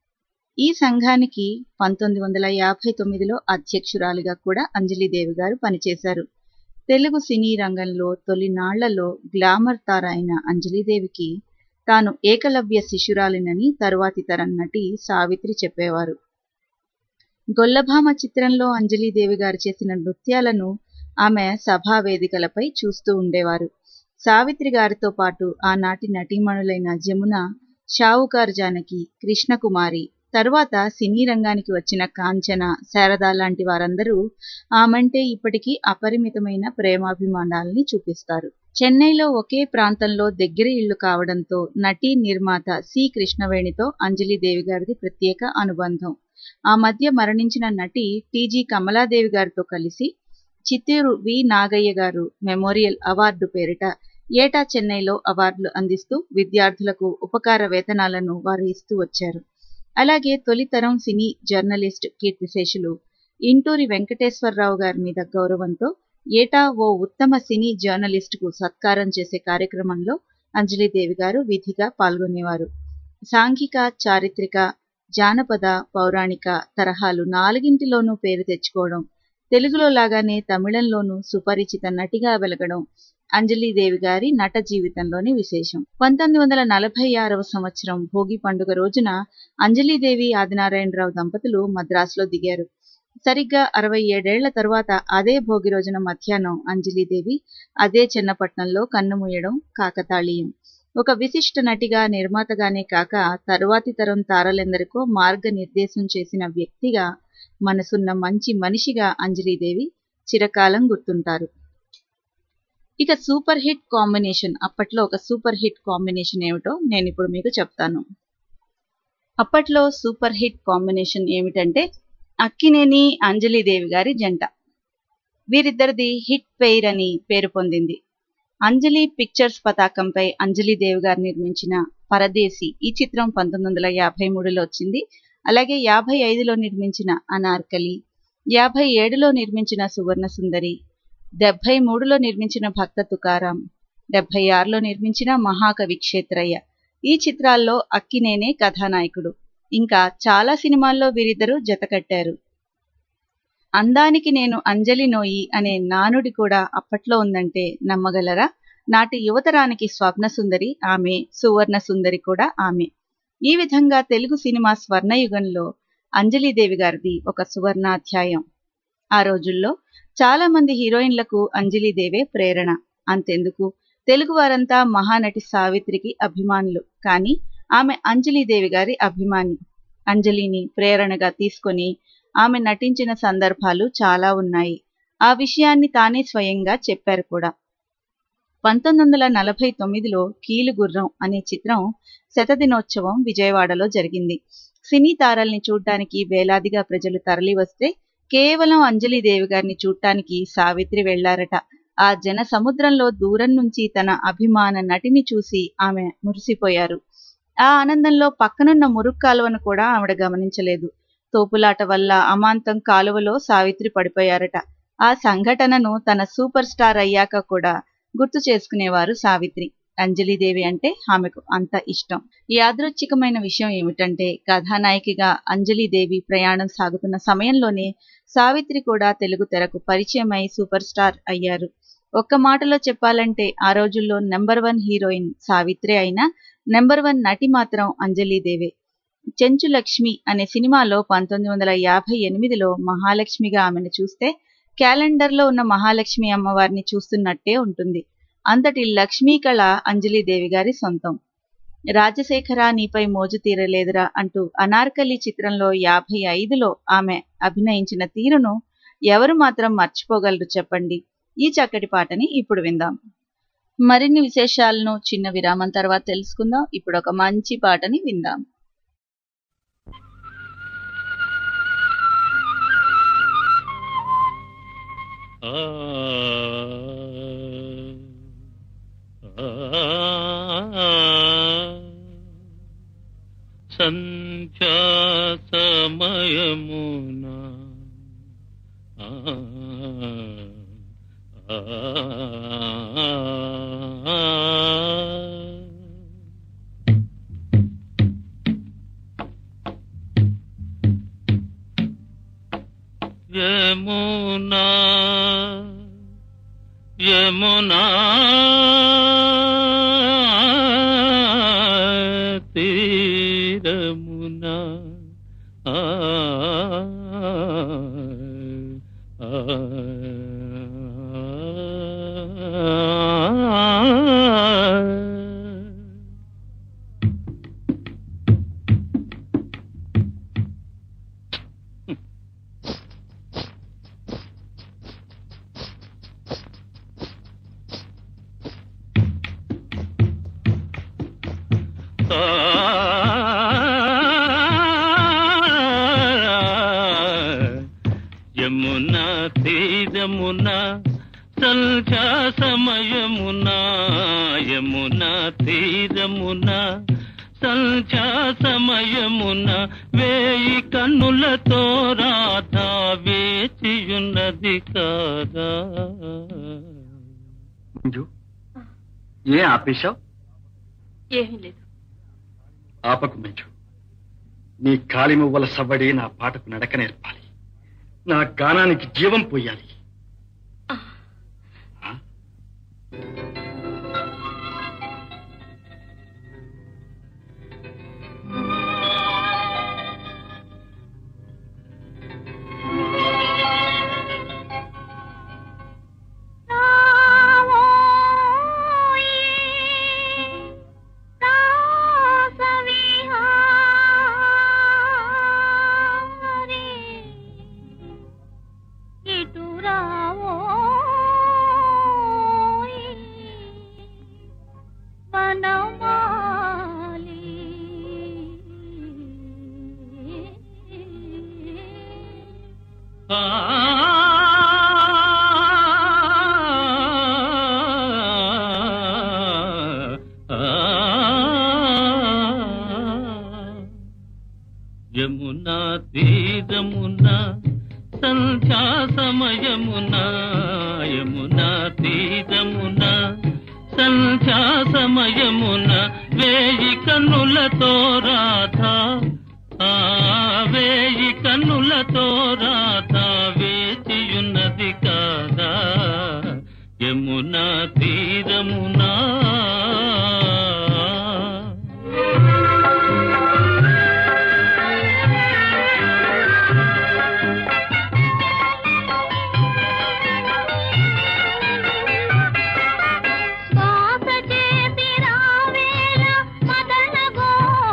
Speaker 4: ఈ సంఘానికి పంతొమ్మిది వందల యాభై తొమ్మిదిలో అధ్యక్షురాలిగా కూడా అంజలీదేవి గారు పనిచేశారు తెలుగు సినీ రంగంలో తొలినాళ్లలో గ్లామర్ తార అయిన అంజలీదేవికి తాను ఏకలవ్య శిశురాలినని తరువాతి తరం నటి సావిత్రి చెప్పేవారు గొల్లభామ చిత్రంలో అంజలీదేవి గారు చేసిన నృత్యాలను ఆమె సభా వేదికలపై చూస్తూ ఉండేవారు సావిత్రి గారితో పాటు ఆనాటి నటీమణులైన జమున షావుకార్ జానకి కృష్ణకుమారి తరువాత సినీ రంగానికి వచ్చిన కాంచన శారద లాంటి వారందరూ ఆమంటే ఇప్పటికీ అపరిమితమైన ప్రేమాభిమానాల్ని చూపిస్తారు చెన్నైలో ఒకే ప్రాంతంలో దగ్గర ఇళ్లు కావడంతో నటి నిర్మాత సి కృష్ణవేణితో అంజలీదేవి గారిది ప్రత్యేక అనుబంధం ఆ మధ్య మరణించిన నటి టీజీ కమలాదేవి గారితో కలిసి చిత్తూరు వి నాగయ్య గారు మెమోరియల్ అవార్డు పేరిట ఏటా చెన్నైలో అవార్డులు అందిస్తూ విద్యార్థులకు ఉపకార వేతనాలను వారు ఇస్తూ వచ్చారు అలాగే తొలితరం సినీ జర్నలిస్ట్ కీర్తిశేషులు ఇంటూరి వెంకటేశ్వరరావు గారి మీద గౌరవంతో ఏటా ఓ ఉత్తమ సినీ జర్నలిస్టుకు సత్కారం చేసే కార్యక్రమంలో అంజలీదేవి గారు విధిగా పాల్గొనేవారు సాంఘిక చారిత్రక జానపద పౌరాణిక తరహాలు నాలుగింటిలోనూ పేరు తెచ్చుకోవడం తెలుగులో లాగానే తమిళంలోనూ సుపరిచిత నటిగా వెలగడం అంజలీదేవి గారి నట జీవితంలోని విశేషం పంతొమ్మిది వందల నలభై ఆరవ సంవత్సరం భోగి పండుగ రోజున అంజలీదేవి ఆదినారాయణరావు దంపతులు మద్రాసులో దిగారు సరిగ్గా అరవై ఏడేళ్ల తర్వాత అదే భోగి రోజున మధ్యాహ్నం అంజలీదేవి అదే చెన్నపట్నంలో కన్నుమూయడం కాకతాళీయం ఒక విశిష్ట నటిగా నిర్మాతగానే కాక తరువాతి తరం తారలెందరికో మార్గనిర్దేశం చేసిన వ్యక్తిగా మనసున్న మంచి మనిషిగా అంజలీదేవి చిరకాలం గుర్తుంటారు ఇక సూపర్ హిట్ కాంబినేషన్ అప్పట్లో ఒక సూపర్ హిట్ కాంబినేషన్ ఏమిటో నేను ఇప్పుడు మీకు చెప్తాను అప్పట్లో సూపర్ హిట్ కాంబినేషన్ ఏమిటంటే అక్కినేని అంజలీదేవి గారి జంట వీరిద్దరిది హిట్ పెయిర్ అని పేరు పొందింది అంజలి పిక్చర్స్ పతాకంపై అంజలీదేవి గారు నిర్మించిన పరదేశి ఈ చిత్రం పంతొమ్మిది వందల యాభై మూడులో వచ్చింది అలాగే యాభై ఐదులో నిర్మించిన అనార్కలి యాభై ఏడులో నిర్మించిన సువర్ణ సుందరి డెబ్బై మూడులో నిర్మించిన భక్త తుకారాం డెబ్బై ఆరులో నిర్మించిన మహాకవి క్షేత్రయ్య ఈ చిత్రాల్లో అక్కినేనే కథానాయకుడు ఇంకా చాలా సినిమాల్లో వీరిద్దరూ జతకట్టారు అందానికి నేను అంజలి నోయి అనే నానుడి కూడా అప్పట్లో ఉందంటే నమ్మగలరా నాటి యువతరానికి స్వప్న సుందరి ఆమె సువర్ణ సుందరి కూడా ఆమె ఈ విధంగా తెలుగు సినిమా స్వర్ణయుగంలో అంజలీదేవి గారిది ఒక సువర్ణాధ్యాయం ఆ రోజుల్లో చాలా మంది హీరోయిన్లకు అంజలీదేవే ప్రేరణ అంతెందుకు తెలుగు వారంతా మహానటి సావిత్రికి అభిమానులు కానీ ఆమె అంజలీదేవి గారి అభిమాని అంజలిని ప్రేరణగా తీసుకొని ఆమె నటించిన సందర్భాలు చాలా ఉన్నాయి ఆ విషయాన్ని తానే స్వయంగా చెప్పారు కూడా పంతొమ్మిది వందల నలభై తొమ్మిదిలో కీలుగుర్రం అనే చిత్రం శతదినోత్సవం విజయవాడలో జరిగింది సినీ తారల్ని చూడ్డానికి వేలాదిగా ప్రజలు తరలివస్తే కేవలం అంజలీదేవి గారిని చూడటానికి సావిత్రి వెళ్లారట ఆ జన సముద్రంలో దూరం నుంచి తన అభిమాన నటిని చూసి ఆమె మురిసిపోయారు ఆ ఆనందంలో పక్కనున్న మురుగు కాలువను కూడా ఆవిడ గమనించలేదు తోపులాట వల్ల అమాంతం కాలువలో సావిత్రి పడిపోయారట ఆ సంఘటనను తన సూపర్ స్టార్ అయ్యాక కూడా గుర్తు చేసుకునేవారు సావిత్రి అంజలీదేవి అంటే ఆమెకు అంత ఇష్టం యాదృచ్ఛికమైన విషయం ఏమిటంటే కథానాయికగా అంజలీదేవి ప్రయాణం సాగుతున్న సమయంలోనే సావిత్రి కూడా తెలుగు తెరకు పరిచయమై సూపర్ స్టార్ అయ్యారు ఒక్క మాటలో చెప్పాలంటే ఆ రోజుల్లో నెంబర్ వన్ హీరోయిన్ సావిత్రి అయినా నెంబర్ వన్ నటి మాత్రం అంజలీదేవే చెంచు లక్ష్మి అనే సినిమాలో పంతొమ్మిది వందల యాభై ఎనిమిదిలో మహాలక్ష్మిగా ఆమెను చూస్తే క్యాలెండర్లో ఉన్న మహాలక్ష్మి అమ్మవారిని చూస్తున్నట్టే ఉంటుంది అంతటి లక్ష్మీ కళ అంజలీదేవి గారి సొంతం రాజశేఖర నీపై మోజు తీరలేదురా అంటూ అనార్కలి చిత్రంలో యాభై ఐదులో ఆమె అభినయించిన తీరును ఎవరు మాత్రం మర్చిపోగలరు చెప్పండి ఈ చక్కటి పాటని ఇప్పుడు విందాం మరిన్ని విశేషాలను చిన్న విరామం తర్వాత తెలుసుకుందాం ఇప్పుడు ఒక మంచి పాటని విందాం
Speaker 6: ఆ సంధ్యా సమయమున ఆ యమునా యమునా తీరమున ఆ ఆ యమున తీరమున సంధ్యా సమయమున యమున తీరమున సంధ్యా సమయమున వేయి కన్నులతో రాధా వేచియున్నది కాదా
Speaker 7: మంజు ఏ ఆపేశావు
Speaker 8: ఏమీ లేదు
Speaker 7: ఆపకు మంజు నీ కాలి మువ్వల సవ్వడి నా పాటకు నడక నేర్పాలి నా గానానికి జీవం పోయాలి ఆ?
Speaker 6: యమునా తీరమున సంధ్యా సమయమున యమునా తీరమున సంధ్యా సమయమున వేయి కన్నులతో రాధా ఆ వేయి కన్నులతో రాధా వేచియున్నది కాదా యమునా తీరమునా
Speaker 5: శ్వాస చేసి రావేల మదన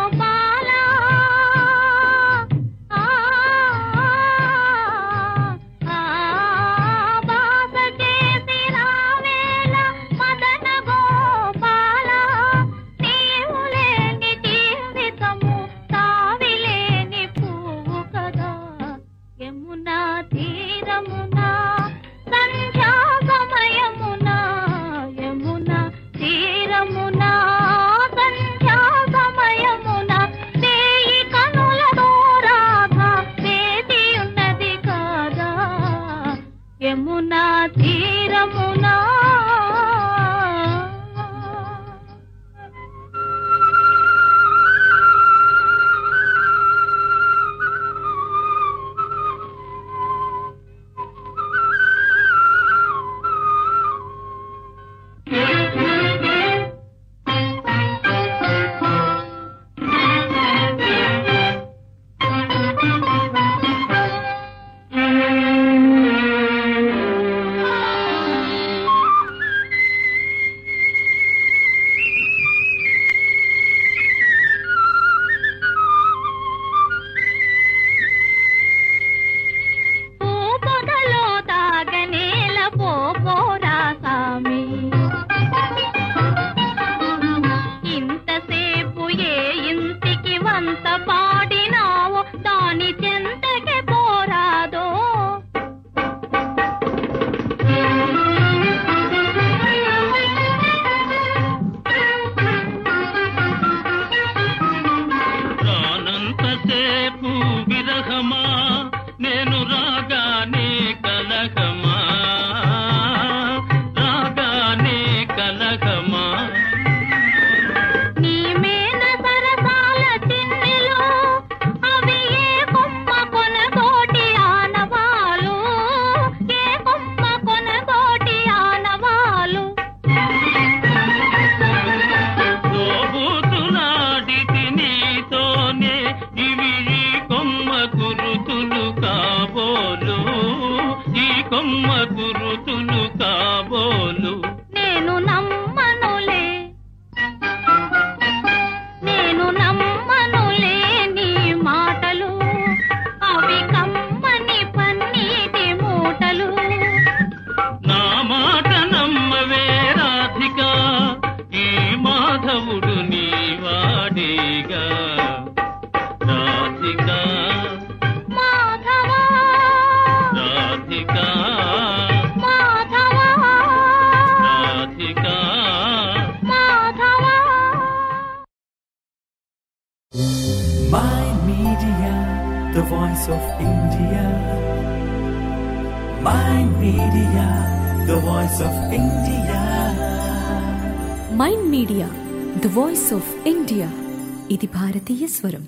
Speaker 5: గోపాల ఆ
Speaker 6: కనకమా
Speaker 5: నీ మేన సరసాల తిన్నెలు అవి ఏ కొమ్మ కొనగోటి ఆనవాలు ఏ కొమ్మ కొనగోటి ఆనవాలు
Speaker 6: తోబూతులాడితి నీతోనే ఇవి ఈ కొమ్మ గురుతులు కాబోలు ఈ కొమ్మ గురుతులు కాబోలు
Speaker 5: నేను నమ్మనులే నేను నమ్మనులే నీ మాటలు అవి కమ్మని పన్నీటి మూటలు
Speaker 6: నా మాట నమ్మవే రాధిక ఈ మాధవుడు నీ వాడేగా రాధిక
Speaker 5: మాధవా
Speaker 6: రాధిక
Speaker 5: మాధవా
Speaker 6: రాధిక
Speaker 5: మాధవా
Speaker 1: My Media, the voice of India. My Media, the voice of India.
Speaker 2: Mind media the voice of India ఇది భారతీయ స్వరం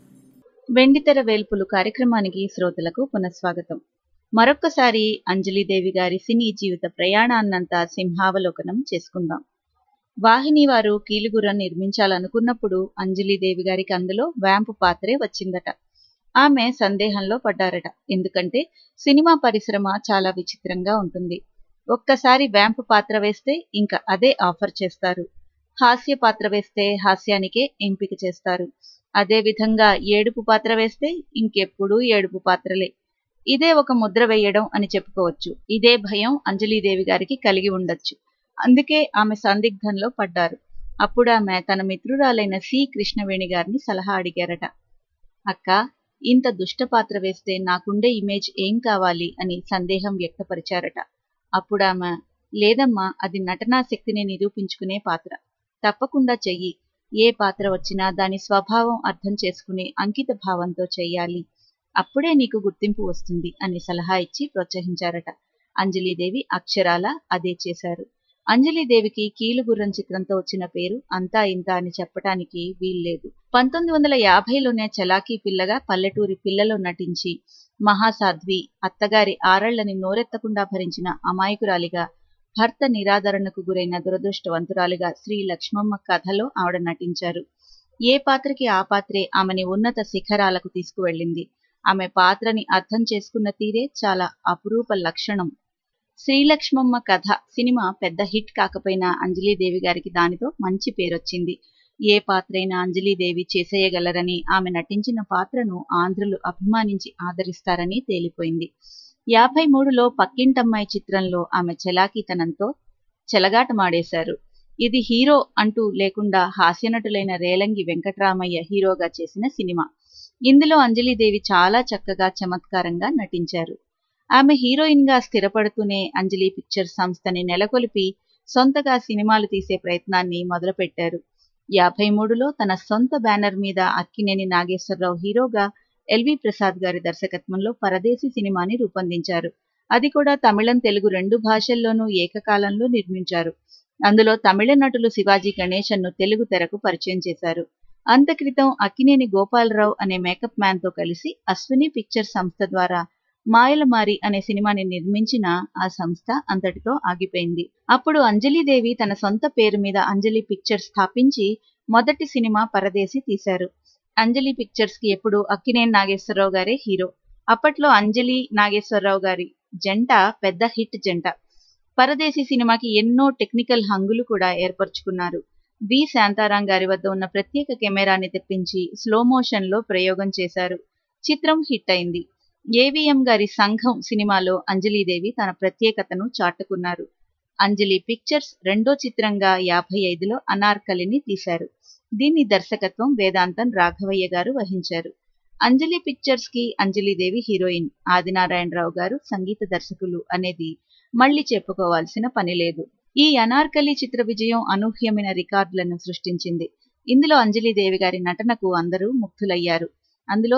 Speaker 4: వెండితెర వేల్పులు కార్యక్రమానికి శ్రోతలకు పునఃస్వాగతం మరొక్కసారి అంజలిదేవి గారి సినీ జీవిత ప్రయాణాన్నంతా సింహావలోకనం చేసుకుందాం వాహిని వారు కీలుగుర్రం నిర్మించాలనుకున్నప్పుడు అంజలిదేవి గారికి అందులో వ్యాంపు పాత్రే వచ్చిందట ఆమె సందేహంలో పడ్డారట ఎందుకంటే సినిమా పరిశ్రమ చాలా విచిత్రంగా ఉంటుంది ఒక్కసారి వ్యాంపు పాత్ర వేస్తే ఇంకా అదే ఆఫర్ చేస్తారు హాస్య పాత్ర వేస్తే హాస్యానికే ఎంపిక చేస్తారు అదే విధంగా ఏడుపు పాత్ర వేస్తే ఇంకెప్పుడూ ఏడుపు పాత్రలే ఇదే ఒక ముద్ర వేయడం అని చెప్పుకోవచ్చు ఇదే భయం అంజలీదేవి గారికి కలిగి ఉండొచ్చు అందుకే ఆమె సందిగ్ధంలో పడ్డారు అప్పుడు ఆమె తన మిత్రురాలైన సి కృష్ణవేణి గారిని సలహా అడిగారట అక్క ఇంత దుష్ట పాత్ర వేస్తే నాకుండే ఇమేజ్ ఏం కావాలి అని సందేహం వ్యక్తపరిచారట అప్పుడు ఆమె లేదమ్మా అది నటనా శక్తిని నిరూపించుకునే పాత్ర తప్పకుండా చెయ్యి ఏ పాత్ర వచ్చినా దాని స్వభావం అర్థం చేసుకునే అంకిత భావంతో చెయ్యాలి అప్పుడే నీకు గుర్తింపు వస్తుంది అని సలహా ఇచ్చి ప్రోత్సహించారట అంజలీదేవి అక్షరాల అదే చేశారు అంజలీదేవికి కీలుగుర్రం చిత్రంతో వచ్చిన పేరు అంతా ఇంత అని చెప్పటానికి వీల్లేదు పంతొమ్మిది వందల యాభైలోనే చలాకీ పిల్లగా పల్లెటూరి పిల్లలో నటించి మహాసాధ్వి అత్తగారి ఆరళ్లని నోరెత్తకుండా భరించిన అమాయకురాలిగా భర్త నిరాదరణకు గురైన దురదృష్టవంతురాలిగా శ్రీ లక్ష్మమ్మ కథలో ఆవిడ నటించారు ఏ పాత్రకి ఆ పాత్రే ఆమెని ఉన్నత శిఖరాలకు తీసుకువెళ్ళింది ఆమె పాత్రని అర్థం చేసుకున్న తీరే చాలా అపురూప లక్షణం శ్రీలక్ష్మమ్మ కథ సినిమా పెద్ద హిట్ కాకపోయినా అంజలీదేవి గారికి దానితో మంచి పేరొచ్చింది ఏ పాత్రైనా అంజలీదేవి చేసేయగలరని ఆమె నటించిన పాత్రను ఆంధ్రులు అభిమానించి ఆదరిస్తారని తేలిపోయింది యాభై మూడులో పక్కింటమ్మాయి చిత్రంలో ఆమె చలాకీతనంతో చెలగాటమాడేశారు ఇది హీరో అంటూ లేకుండా హాస్యనటులైన రేలంగి వెంకట్రామయ్య హీరోగా చేసిన సినిమా ఇందులో అంజలీదేవి చాలా చక్కగా చమత్కారంగా నటించారు ఆమె హీరోయిన్ గా స్థిరపడుతూనే అంజలి పిక్చర్స్ సంస్థని నెలకొల్పి సొంతగా సినిమాలు తీసే ప్రయత్నాన్ని మొదలుపెట్టారు యాభై మూడులో తన సొంత బ్యానర్ మీద అక్కినేని నాగేశ్వరరావు హీరోగా ఎల్వి ప్రసాద్ గారి దర్శకత్వంలో పరదేశి సినిమాని రూపొందించారు అది కూడా తమిళం తెలుగు రెండు భాషల్లోనూ ఏకకాలంలో నిర్మించారు అందులో తమిళ నటులు శివాజీ గణేశన్ను తెలుగు తెరకు పరిచయం చేశారు అంతక్రితం అక్కినేని గోపాలరావు అనే మేకప్ మ్యాన్ తో కలిసి అశ్విని పిక్చర్ సంస్థ ద్వారా మాయలమారి అనే సినిమాని నిర్మించిన ఆ సంస్థ అంతటితో ఆగిపోయింది అప్పుడు అంజలీదేవి తన సొంత పేరు మీద అంజలి పిక్చర్స్ స్థాపించి మొదటి సినిమా పరదేశి తీశారు అంజలి పిక్చర్స్ కి ఎప్పుడు అక్కినేని నాగేశ్వరరావు గారే హీరో అప్పట్లో అంజలి నాగేశ్వరరావు గారి జంట పెద్ద హిట్ జంట పరదేశీ సినిమాకి ఎన్నో టెక్నికల్ హంగులు కూడా ఏర్పరచుకున్నారు బి శాంతారాం గారి వద్ద ఉన్న ప్రత్యేక కెమెరాని తెప్పించి స్లో మోషన్ లో ప్రయోగం చేశారు చిత్రం హిట్ అయింది ఏవిఎం గారి సంఘం సినిమాలో అంజలీదేవి తన ప్రత్యేకతను చాటుకున్నారు అంజలి పిక్చర్స్ రెండో చిత్రంగా యాభై ఐదులో అనార్కలిని తీశారు దీని దర్శకత్వం వేదాంతం రాఘవయ్య గారు వహించారు అంజలి పిక్చర్స్ కి అంజలిదేవి హీరోయిన్ ఆదినారాయణరావు గారు సంగీత దర్శకులు అనేది మళ్ళీ చెప్పుకోవాల్సిన పని లేదు ఈ అనార్కలి చిత్ర విజయం అనూహ్యమైన రికార్డులను సృష్టించింది ఇందులో అంజలిదేవి గారి నటనకు అందరూ ముగ్ధులయ్యారు అందులో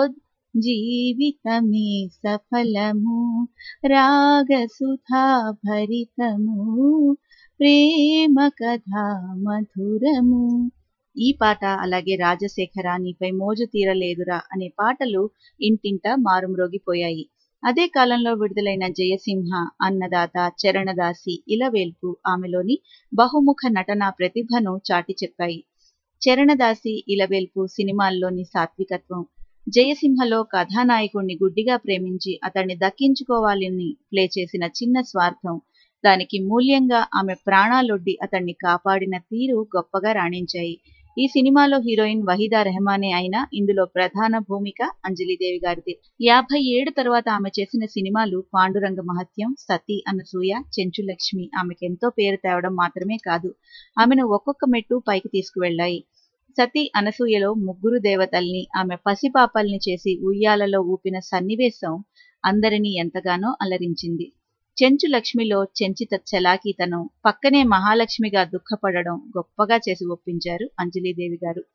Speaker 4: జీవితమే సఫలము రాగసుధా భరితము ప్రేమ కథా మధురము ఈ పాట అలాగే రాజశేఖర నీపై మోజు తీరలేదురా అనే పాటలు ఇంటింటా మారుమ్రోగిపోయాయి అదే కాలంలో విడుదలైన జయసింహ అన్నదాత చరణదాసి ఇలవేల్పు ఆమెలోని బహుముఖ నటనా ప్రతిభను చాటి చెప్పాయి చరణదాసి ఇలవేల్పు సినిమాల్లోని సాత్వికత్వం జయసింహలో కథానాయకుణ్ణి గుడ్డిగా ప్రేమించి అతన్ని దక్కించుకోవాలని ప్లే చేసిన చిన్న స్వార్థం దానికి మూల్యంగా ఆమె ప్రాణాలొడ్డి అతన్ని కాపాడిన తీరు గొప్పగా రాణించాయి ఈ సినిమాలో హీరోయిన్ వహీదా రెహమానే అయినా ఇందులో ప్రధాన భూమిక అంజలిదేవి గారిది యాభై ఏడు తర్వాత ఆమె చేసిన సినిమాలు పాండురంగ మహత్యం సతీ అనసూయ చెంచులక్ష్మి ఆమెకెంతో పేరు తేవడం మాత్రమే కాదు ఆమెను ఒక్కొక్క మెట్టు పైకి తీసుకువెళ్లాయి సతీ అనసూయలో ముగ్గురు దేవతల్ని ఆమె పసిపాపల్ని చేసి ఉయ్యాలలో ఊపిన సన్నివేశం అందరినీ ఎంతగానో అలరించింది చెంచు లక్ష్మిలో చెంచిత చలాకీతనం పక్కనే మహాలక్ష్మిగా దుఃఖపడడం గొప్పగా చేసి ఒప్పించారు అంజలీదేవి గారు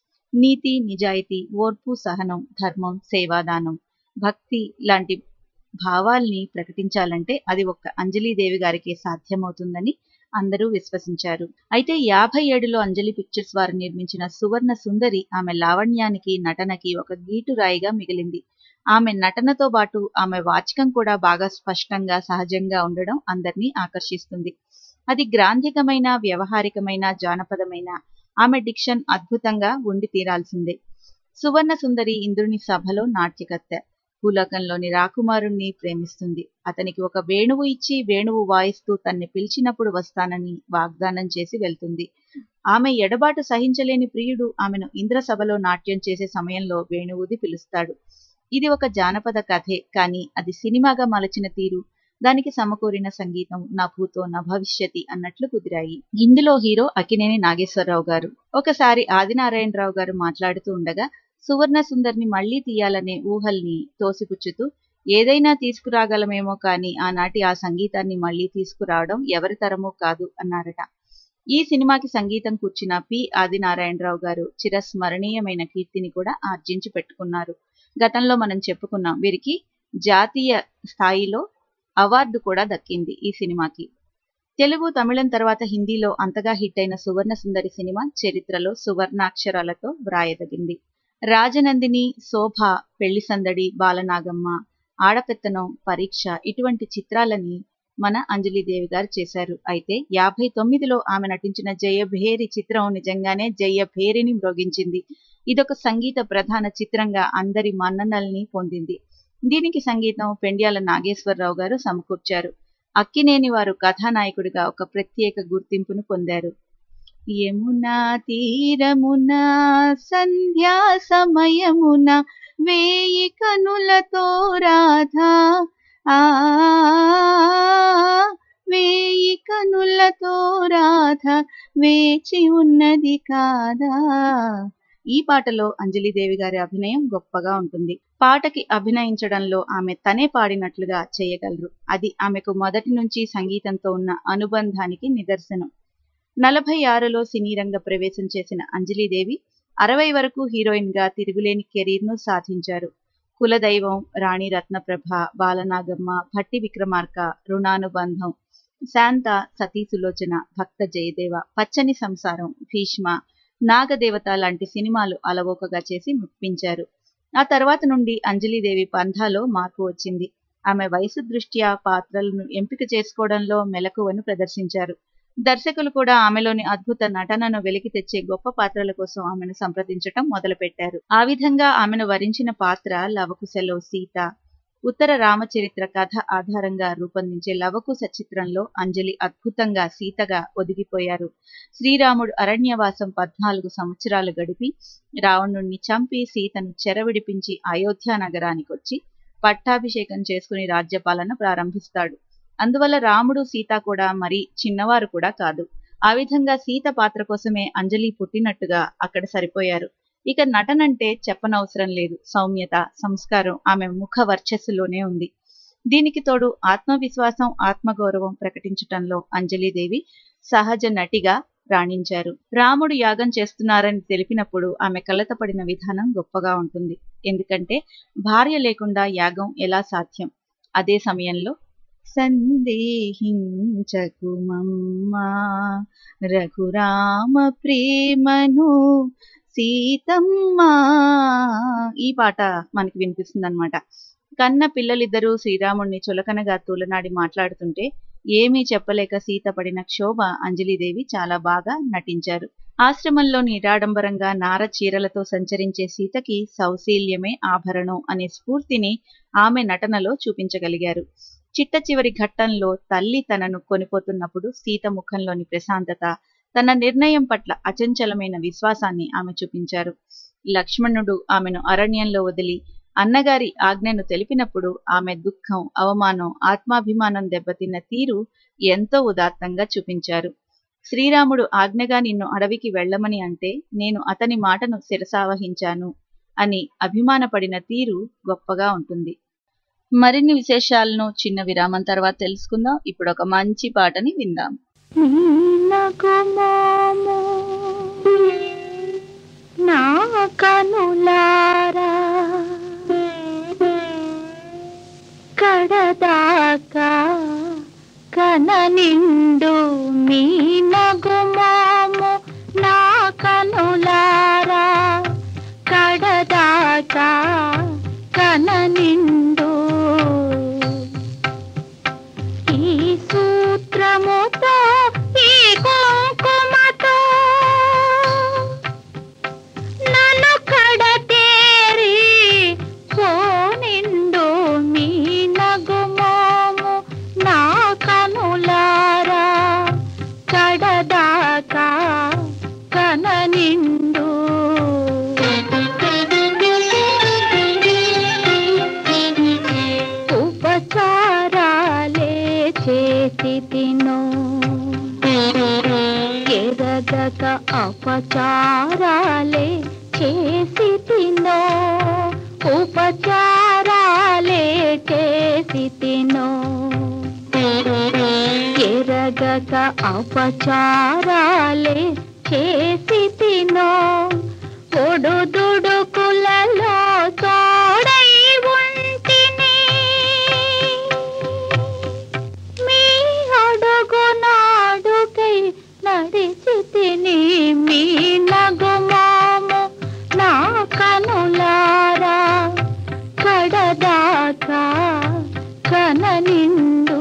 Speaker 4: నీతి నిజాయితీ ఓర్పు సహనం ధర్మం సేవాదానం భక్తి లాంటి భావాల్ని ప్రకటించాలంటే అది ఒక్క అంజలీదేవి గారికే సాధ్యమవుతుందని అందరూ విశ్వసించారు అయితే యాభై ఏడులో అంజలి పిక్చర్స్ వారు నిర్మించిన సువర్ణ సుందరి ఆమె లావణ్యానికి నటనకి ఒక గీటురాయిగా మిగిలింది ఆమె నటనతో పాటు ఆమె వాచకం కూడా బాగా స్పష్టంగా సహజంగా ఉండడం అందరినీ ఆకర్షిస్తుంది అది గ్రాంధికమైన వ్యవహారికమైన జానపదమైన ఆమె డిక్షన్ అద్భుతంగా ఉండి తీరాల్సిందే సువర్ణ సుందరి ఇంద్రుని సభలో నాట్యకత్తె భూలోకంలోని రాకుమారుణ్ణి ప్రేమిస్తుంది అతనికి ఒక వేణువు ఇచ్చి వేణువు వాయిస్తూ తన్ని పిలిచినప్పుడు వస్తానని వాగ్దానం చేసి వెళ్తుంది ఆమె ఎడబాటు సహించలేని ప్రియుడు ఆమెను ఇంద్రసభలో నాట్యం చేసే సమయంలో వేణువుది పిలుస్తాడు ఇది ఒక జానపద కథే కానీ అది సినిమాగా మలచిన తీరు దానికి సమకూరిన సంగీతం నా భూతో నా భవిష్యతి అన్నట్లు కుదిరాయి ఇందులో హీరో అకినేని నాగేశ్వరరావు గారు ఒకసారి ఆదినారాయణరావు గారు మాట్లాడుతూ ఉండగా సువర్ణ సుందర్ని మళ్లీ తీయాలనే ఊహల్ని తోసిపుచ్చుతూ ఏదైనా తీసుకురాగలమేమో కానీ ఆనాటి ఆ సంగీతాన్ని మళ్లీ తీసుకురావడం ఎవరి తరమూ కాదు అన్నారట ఈ సినిమాకి సంగీతం కూర్చిన పి ఆదినారాయణరావు గారు చిరస్మరణీయమైన కీర్తిని కూడా ఆర్జించి పెట్టుకున్నారు గతంలో మనం చెప్పుకున్నాం వీరికి జాతీయ స్థాయిలో అవార్డు కూడా దక్కింది ఈ సినిమాకి తెలుగు తమిళం తర్వాత హిందీలో అంతగా హిట్ అయిన సువర్ణ సుందరి సినిమా చరిత్రలో సువర్ణాక్షరాలతో వ్రాయదగింది రాజనందిని శోభ పెళ్లి సందడి బాలనాగమ్మ ఆడపెత్తనం పరీక్ష ఇటువంటి చిత్రాలని మన అంజలిదేవి గారు చేశారు అయితే యాభై తొమ్మిదిలో ఆమె నటించిన జయభేరి చిత్రం నిజంగానే జయభేరిని మ్రోగించింది ఇదొక సంగీత ప్రధాన చిత్రంగా అందరి మన్ననల్ని పొందింది దీనికి సంగీతం పెండ్యాల నాగేశ్వరరావు గారు సమకూర్చారు అక్కినేని వారు కథానాయకుడిగా ఒక ప్రత్యేక గుర్తింపును పొందారు యమునా తీరమున సంధ్యా సమయమున వేయి కనులతో రాధా ఆ వేయి కనులతో రాధ వేచి ఉన్నది కాదా ఈ పాటలో అంజలిదేవి గారి అభినయం గొప్పగా ఉంటుంది పాటకి అభినయించడంలో ఆమె తనే పాడినట్లుగా చేయగలరు అది ఆమెకు మొదటి నుంచి సంగీతంతో ఉన్న అనుబంధానికి నిదర్శనం నలభై ఆరులో సినీ రంగ ప్రవేశం చేసిన అంజలిదేవి అరవై వరకు హీరోయిన్ గా తిరుగులేని కెరీర్ ను సాధించారు కులదైవం రాణి రత్నప్రభ బాలనాగమ్మ భట్టి విక్రమార్క రుణానుబంధం శాంత సతీ సులోచన భక్త జయదేవ పచ్చని సంసారం భీష్మ నాగదేవత లాంటి సినిమాలు అలవోకగా చేసి మెప్పించారు ఆ తర్వాత నుండి అంజలిదేవి పంథాలో మార్పు వచ్చింది ఆమె వయసు దృష్ట్యా పాత్రలను ఎంపిక చేసుకోవడంలో మెలకువను ప్రదర్శించారు దర్శకులు కూడా ఆమెలోని అద్భుత నటనను వెలికి తెచ్చే గొప్ప పాత్రల కోసం ఆమెను సంప్రదించటం మొదలుపెట్టారు ఆ విధంగా ఆమెను వరించిన పాత్ర లవకుశలో సీత ఉత్తర రామచరిత్ర కథ ఆధారంగా రూపొందించే లవకుశ చిత్రంలో అంజలి అద్భుతంగా సీతగా ఒదిగిపోయారు శ్రీరాముడు అరణ్యవాసం పద్నాలుగు సంవత్సరాలు గడిపి రావణుణ్ణి చంపి సీతను చెరవిడిపించి అయోధ్య నగరానికి వచ్చి పట్టాభిషేకం చేసుకుని రాజ్యపాలన ప్రారంభిస్తాడు అందువల్ల రాముడు సీత కూడా మరి చిన్నవారు కూడా కాదు ఆ విధంగా సీత పాత్ర కోసమే అంజలి పుట్టినట్టుగా అక్కడ సరిపోయారు ఇక నటనంటే చెప్పనవసరం లేదు సౌమ్యత సంస్కారం ఆమె ముఖ వర్చస్సులోనే ఉంది దీనికి తోడు ఆత్మవిశ్వాసం ఆత్మగౌరవం ప్రకటించటంలో అంజలిదేవి సహజ నటిగా రాణించారు రాముడు యాగం చేస్తున్నారని తెలిపినప్పుడు ఆమె కలతపడిన విధానం గొప్పగా ఉంటుంది ఎందుకంటే భార్య లేకుండా యాగం ఎలా సాధ్యం అదే సమయంలో సందేహించకుమమ్మా రఘురామ ప్రేమను సీతమ్మ ఈ పాట మనకి వినిపిస్తుంది అనమాట కన్న పిల్లలిద్దరూ శ్రీరాముణ్ణి చులకనగా తూలనాడి మాట్లాడుతుంటే ఏమీ చెప్పలేక సీత పడిన క్షోభ అంజలిదేవి చాలా బాగా నటించారు ఆశ్రమంలో నిరాడంబరంగా నార చీరలతో సంచరించే సీతకి సౌశీల్యమే ఆభరణం అనే స్ఫూర్తిని ఆమె నటనలో చూపించగలిగారు చిట్ట చివరి ఘట్టంలో తల్లి తనను కొనిపోతున్నప్పుడు సీత ముఖంలోని ప్రశాంతత తన నిర్ణయం పట్ల అచంచలమైన విశ్వాసాన్ని ఆమె చూపించారు లక్ష్మణుడు ఆమెను అరణ్యంలో వదిలి అన్నగారి ఆజ్ఞను తెలిపినప్పుడు ఆమె దుఃఖం అవమానం ఆత్మాభిమానం దెబ్బతిన్న తీరు ఎంతో ఉదాత్తంగా చూపించారు శ్రీరాముడు ఆజ్ఞగా నిన్ను అడవికి వెళ్ళమని అంటే నేను అతని మాటను శిరసావహించాను అని అభిమానపడిన తీరు గొప్పగా ఉంటుంది మరిన్ని విశేషాలను చిన్న విరామం తర్వాత తెలుసుకుందాం ఇప్పుడు ఒక మంచి పాటని విందాం
Speaker 5: నీనగుమోము నా కనులారా కడదాకా కన నిండు మీ నగుమోము నా కనులారా కడదాకా కన నిండు ఈ సూత్రముతో ఈ కుంకుమతో నన్ను కడతేరి పోనిండు మీ నగుమోము నా కనులారా కడదాకా కన నిండు ఉపచారాలే చేసి తినో ఎరగక అపచారాలే చేసి తినో ఉపచారాలే చేసి తినో ఎరగక అపచారాలే చేసి తినో ఒడుదుడుకులలో తోడై ఉంటిని మీ అడుగు నాడుకై నడిచి తిని మీ నగుమాము నా కనులారా కడదాకా కన నిండు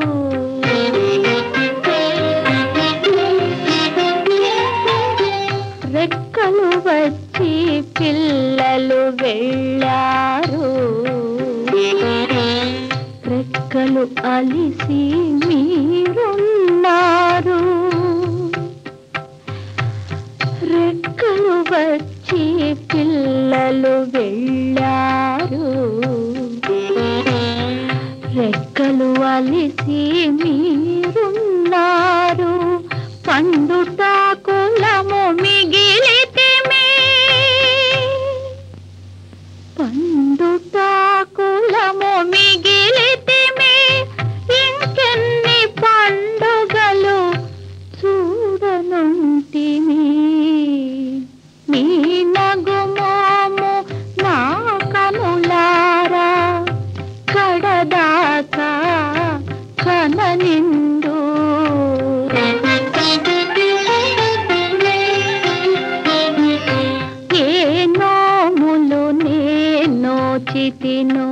Speaker 5: రెక్కలు వచ్చి పిల్లలు వెళ్ళారు రెక్కలు అలిసి మీరున్నారు రెక్కలు వచ్చి పిల్లలు వెళ్ళారు రెక్కలు అలిసి మీరున్నారు పండుటాకులము మిగిలితిమే పండుటాకులము మిగిలితిమే ఇంకెన్ని పండుగలు చూడనుంటిమి మీ నగుమోము నా కనులారా కడదాకా కన నిండు ఏ నోములు నేను చితిను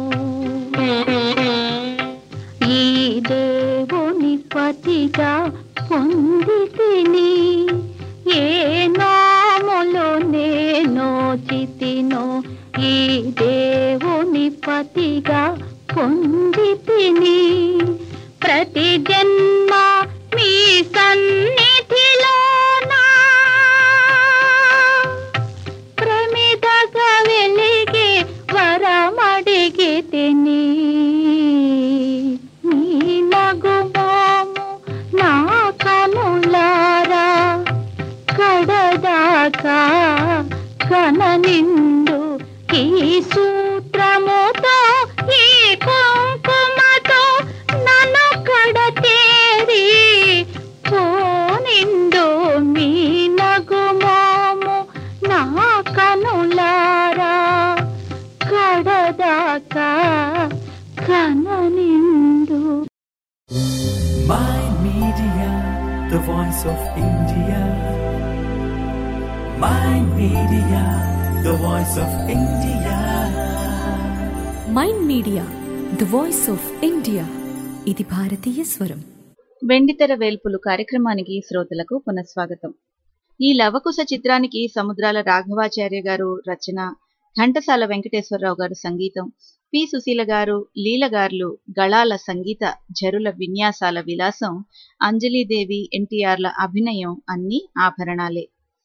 Speaker 5: ఈ దేవుని పతిగా పొంది తిని ఏ నోములు నేను చితిను ఈ దేవుని పతిగా పొంది తిని ప్రతి జన్మ మీ సన్నిధిలోనా ప్రమిదగా వెలిగి వరమడిగి తిని నీ నగుమోము నా కనులారా కడదాకా కన నిండు ఈ సూత్రముతో ఈ కుంకుమతో నన్ను కడతేరి పోనిండు మీ నగుమోము నా కనులారా కడదాకా కన నిండు
Speaker 1: voice of India. Mind Media, the voice of India.
Speaker 2: Mind media the voice of India ఇది భారతీయ స్వరం
Speaker 4: వెండితెర వేల్పులు కార్యక్రమానికి శ్రోతలకు పునఃస్వాగతం ఈ లవకుశ చిత్రానికి సముద్రాల రాఘవాచార్య గారు రచన ఘంటసాల వెంకటేశ్వరరావు గారు సంగీతం పి సుశీల గారు లీలగారులు గళాల సంగీత జరుల విన్యాసాల విలాసం అంజలీదేవి ఎన్టీఆర్ల అభినయం అన్నీ ఆభరణాలే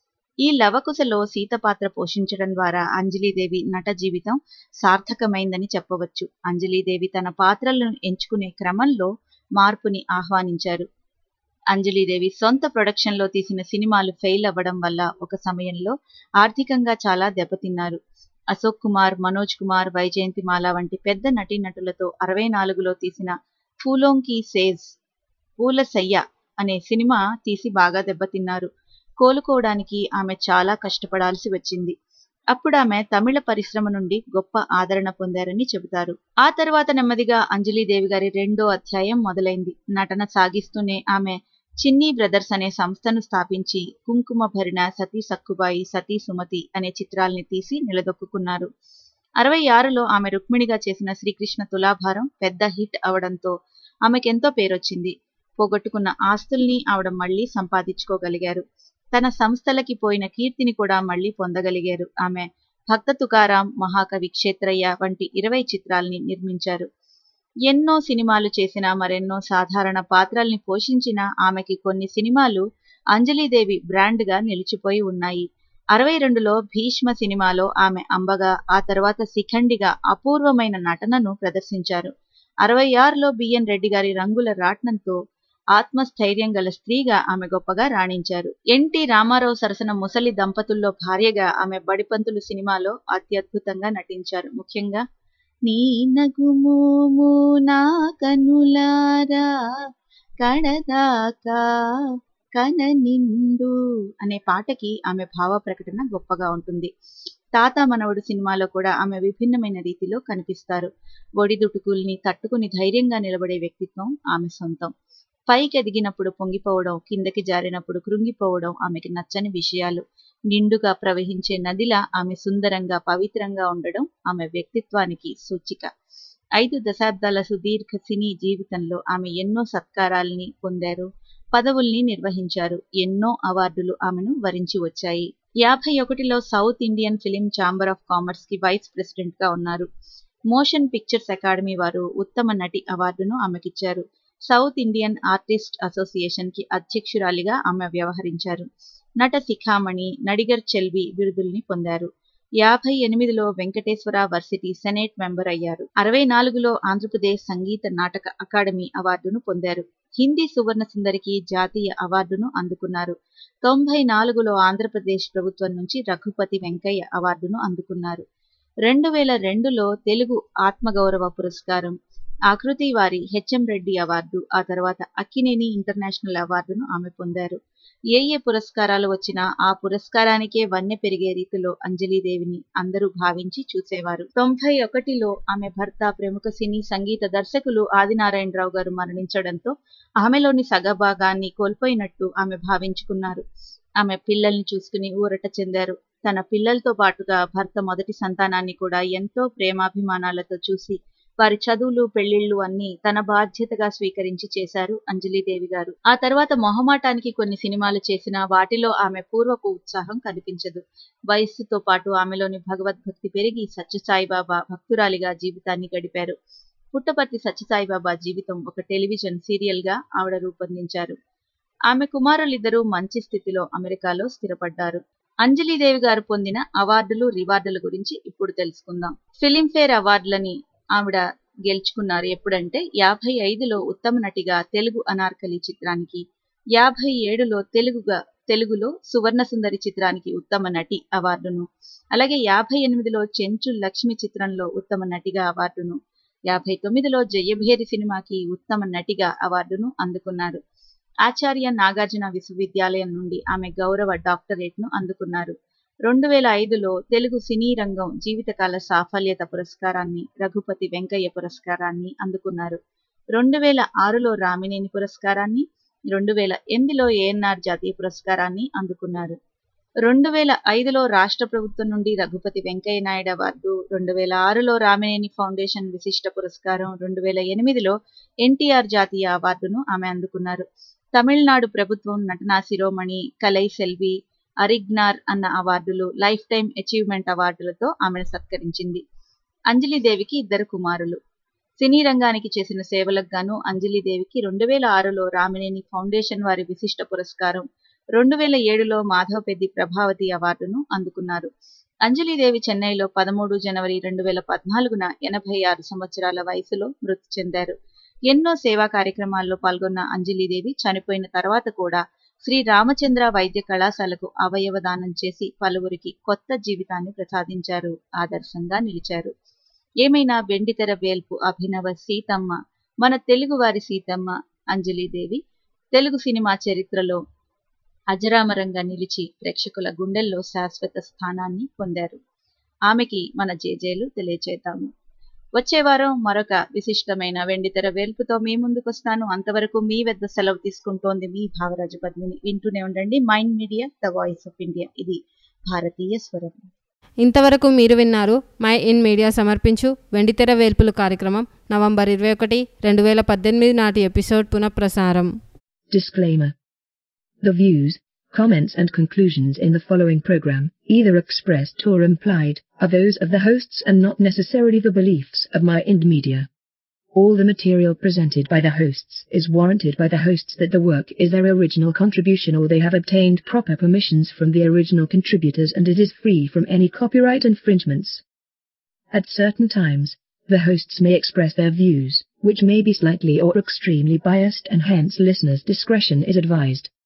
Speaker 4: ఈ లవకుశలో సీత పాత్ర పోషించడం ద్వారా అంజలీదేవి నట జీవితం సార్థకమైందని చెప్పవచ్చు అంజలీదేవి తన పాత్రలను ఎంచుకునే క్రమంలో మార్పుని ఆహ్వానించారు అంజలీదేవి సొంత ప్రొడక్షన్లో తీసిన సినిమాలు ఫెయిల్ అవ్వడం వల్ల ఒక సమయంలో ఆర్థికంగా చాలా దెబ్బతిన్నారు అశోక్ కుమార్ మనోజ్ కుమార్ వైజయంతిమాల వంటి పెద్ద నటీనటులతో అరవై నాలుగులో తీసిన ఫూలోంకి సేజ్ పూల సయ్య అనే సినిమా తీసి బాగా దెబ్బతిన్నారు కోలుకోవడానికి ఆమె చాలా కష్టపడాల్సి వచ్చింది అప్పుడు ఆమె తమిళ పరిశ్రమ నుండి గొప్ప ఆదరణ పొందారని చెబుతారు ఆ తర్వాత నెమ్మదిగా అంజలీదేవి గారి రెండో అధ్యాయం మొదలైంది నటన సాగిస్తూనే ఆమె చిన్ని బ్రదర్స్ అనే సంస్థను స్థాపించి కుంకుమ భరిణ సతీ సక్కుబాయి సతీ సుమతి అనే చిత్రాల్ని తీసి నిలదొక్కున్నారు అరవై ఆరులో ఆమె రుక్మిణిగా చేసిన శ్రీకృష్ణ తులాభారం పెద్ద హిట్ అవడంతో ఆమెకెంతో పేరొచ్చింది పోగొట్టుకున్న ఆస్తుల్ని ఆవిడ మళ్లీ సంపాదించుకోగలిగారు తన సంస్థలకి పోయిన కీర్తిని కూడా మళ్లీ పొందగలిగారు ఆమె భక్త తుకారాం మహాకవి క్షేత్రయ్య వంటి ఇరవై చిత్రాల్ని నిర్మించారు ఎన్నో సినిమాలు చేసిన మరెన్నో సాధారణ పాత్రల్ని పోషించిన ఆమెకి కొన్ని సినిమాలు అంజలీదేవి బ్రాండ్గా నిలిచిపోయి ఉన్నాయి అరవై రెండులో భీష్మ సినిమాలో ఆమె అంబగా ఆ తర్వాత శిఖండిగా అపూర్వమైన నటనను ప్రదర్శించారు అరవై ఆరులో బిఎన్ రెడ్డి గారి రంగుల రాట్నంతో ఆత్మస్థైర్యం గల స్త్రీగా ఆమె గొప్పగా రాణించారు ఎన్టీ రామారావు సరసన ముసలి దంపతుల్లో భార్యగా ఆమె బడిపంతులు సినిమాలో అత్యద్భుతంగా నటించారు ముఖ్యంగా నీ నగుమోము నా కనులారా కడదాకా కన నిండు అనే పాటకి ఆమె భావ ప్రకటన గొప్పగా ఉంటుంది తాత మనవడు సినిమాలో కూడా ఆమె విభిన్నమైన రీతిలో కనిపిస్తారు ఒడిదుటుకుల్ని తట్టుకుని ధైర్యంగా నిలబడే వ్యక్తిత్వం ఆమె సొంతం పైకి ఎదిగినప్పుడు పొంగిపోవడం కిందకి జారినప్పుడు కృంగిపోవడం ఆమెకి నచ్చని విషయాలు నిండుగా ప్రవహించే నదిలా ఆమె సుందరంగా పవిత్రంగా ఉండడం ఆమె వ్యక్తిత్వానికి సూచిక ఐదు దశాబ్దాల సుదీర్ఘ సినీ జీవితంలో ఆమె ఎన్నో సత్కారాల్ని పొందారు పదవుల్ని నిర్వహించారు ఎన్నో అవార్డులు ఆమెను వరించి వచ్చాయి యాభై ఒకటిలో South Indian film chamber of commerce కి వైస్ ప్రెసిడెంట్ గా ఉన్నారు మోషన్ పిక్చర్స్ అకాడమీ వారు ఉత్తమ నటి అవార్డును ఆమెకిచ్చారు సౌత్ ఇండియన్ ఆర్టిస్ట్ అసోసియేషన్ కి అధ్యక్షురాలిగా ఆమె వ్యవహరించారు నట శిఖామణి నడిగర్ చెల్వి బిరుదుల్ని పొందారు యాభై ఎనిమిదిలో వెంకటేశ్వర వర్సిటీ సెనేట్ మెంబర్ అయ్యారు అరవై నాలుగులో ఆంధ్రప్రదేశ్ సంగీత నాటక అకాడమీ అవార్డును పొందారు హిందీ సువర్ణ సుందరికి జాతీయ అవార్డును అందుకున్నారు తొంభై నాలుగులో ఆంధ్రప్రదేశ్ ప్రభుత్వం నుంచి రఘుపతి వెంకయ్య అవార్డును అందుకున్నారు రెండు వేల రెండులో తెలుగు ఆత్మగౌరవ పురస్కారం ఆకృతి వారి హెచ్ఎం రెడ్డి అవార్డు ఆ తర్వాత అక్కినేని ఇంటర్నేషనల్ అవార్డును ఆమె పొందారు ఏ ఏ పురస్కారాలు వచ్చినా ఆ పురస్కారానికే వన్నె పెరిగే రీతిలో అంజలీదేవిని అందరూ భావించి చూసేవారు తొంభై ఒకటిలో ఆమె భర్త ప్రముఖ సినీ సంగీత దర్శకులు ఆదినారాయణరావు గారు మరణించడంతో ఆమెలోని సగభాగాన్ని కోల్పోయినట్టు ఆమె భావించుకున్నారు ఆమె పిల్లల్ని చూసుకుని ఊరట చెందారు తన పిల్లలతో పాటుగా భర్త మొదటి సంతానాన్ని కూడా ఎంతో ప్రేమాభిమానాలతో చూసి వారి చదువులు పెళ్లిళ్లు అన్ని తన బాధ్యతగా స్వీకరించి చేశారు అంజలీదేవి గారు ఆ తర్వాత మొహమాటానికి కొన్ని సినిమాలు చేసినా వాటిలో ఆమె పూర్వపు ఉత్సాహం కనిపించదు వయస్సుతో పాటు ఆమెలోని భగవద్భక్తి పెరిగి సత్యసాయిబాబా భక్తురాలిగా జీవితాన్ని గడిపారు పుట్టపర్తి సత్యసాయిబాబా జీవితం ఒక టెలివిజన్ సీరియల్ గా ఆవిడ రూపొందించారు ఆమె కుమారులిద్దరూ మంచి స్థితిలో అమెరికాలో స్థిరపడ్డారు అంజలీదేవి గారు పొందిన అవార్డులు రివార్డుల గురించి ఇప్పుడు తెలుసుకుందాం ఫిలింఫేర్ అవార్డులని ఆవిడ గెలుచుకున్నారు ఎప్పుడంటే యాభై ఐదులో ఉత్తమ నటిగా తెలుగు అనార్కలి చిత్రానికి యాభై ఏడులో తెలుగుగా తెలుగులో సువర్ణ సుందరి చిత్రానికి ఉత్తమ నటి అవార్డును అలాగే యాభై ఎనిమిదిలో చెంచు లక్ష్మి చిత్రంలో ఉత్తమ నటిగా అవార్డును యాభై తొమ్మిదిలో జయభేరి సినిమాకి ఉత్తమ నటిగా అవార్డును అందుకున్నారు ఆచార్య నాగార్జున విశ్వవిద్యాలయం నుండి ఆమె గౌరవ డాక్టరేట్ ను అందుకున్నారు రెండు వేల ఐదులో తెలుగు సినీ రంగం జీవితకాల సాఫల్యత పురస్కారాన్ని రఘుపతి వెంకయ్య పురస్కారాన్ని అందుకున్నారు రెండు వేల ఆరులో రామినేని పురస్కారాన్ని రెండు వేల ఎనిమిదిలో ఏఎన్ఆర్ జాతీయ పురస్కారాన్ని అందుకున్నారు రెండు వేల ఐదులో రాష్ట్ర ప్రభుత్వం నుండి రఘుపతి వెంకయ్య నాయుడు అవార్డు రెండు వేల ఆరులో రామినేని ఫౌండేషన్ విశిష్ట పురస్కారం రెండు వేల ఎనిమిదిలో ఎన్టీఆర్ జాతీయ అవార్డును ఆమె అందుకున్నారు తమిళనాడు ప్రభుత్వం నటనా శిరోమణి కలై సెల్వి అరిగ్నార్ అన్న అవార్డులు లైఫ్ టైం అచీవ్మెంట్ అవార్డులతో ఆమెను సత్కరించింది అంజలిదేవికి ఇద్దరు కుమారులు సినీ రంగానికి చేసిన సేవలకు గాను అంజలిదేవికి రెండు వేల ఆరులో రామినేని ఫౌండేషన్ వారి విశిష్ట పురస్కారం రెండు వేల ఏడులో మాధవపెద్ది ప్రభావతి అవార్డును అందుకున్నారు అంజలిదేవి చెన్నైలో పదమూడు జనవరి రెండు వేల పద్నాలుగున ఎనభై ఆరు సంవత్సరాల వయసులో మృతి చెందారు ఎన్నో సేవా కార్యక్రమాల్లో పాల్గొన్న అంజలిదేవి చనిపోయిన తర్వాత కూడా శ్రీ రామచంద్ర వైద్య కళాశాలకు అవయవ దానం చేసి పలువురికి కొత్త జీవితాన్ని ప్రసాదించారు ఆదర్శంగా నిలిచారు ఏమైనా వెండితెర వేల్పు అభినవ సీతమ్మ మన తెలుగు వారి సీతమ్మ అంజలిదేవి తెలుగు సినిమా చరిత్రలో అజరామరంగా నిలిచి ప్రేక్షకుల గుండెల్లో శాశ్వత స్థానాన్ని పొందారు ఆమెకి మన జేజేలు తెలియచేద్దాము వచ్చే వారం మరొక విశిష్టమైన వెండితెర వేల్పుతో మీ ముందుకొస్తాను అంతవరకు మీ వద్ద సెలవు తీసుకుంటోంది మీ భావరాజు పద్మిని వింటూనే ఉండండి mind media the voice of India ఇది భారతీయ స్వరం
Speaker 3: ఇంతవరకు మీరు విన్నారు మై ఇన్ మీడియా సమర్పించు వెండితెర వేల్పులు కార్యక్రమం నవంబర్ ఇరవై ఒకటి రెండు వేల పద్దెనిమిది నాటి ఎపిసోడ్ పునఃప్రసారం
Speaker 9: Disclaimer. The views, comments and conclusions in the following program, either expressed or implied, are those of the hosts and not necessarily the beliefs of my Ind Media. All the material presented by the hosts is warranted by the hosts that the work is their original contribution or they have obtained proper permissions from the original contributors and it is free from any copyright infringements. At certain times, the hosts may express their views, which may be slightly or extremely biased and hence listeners' discretion is advised.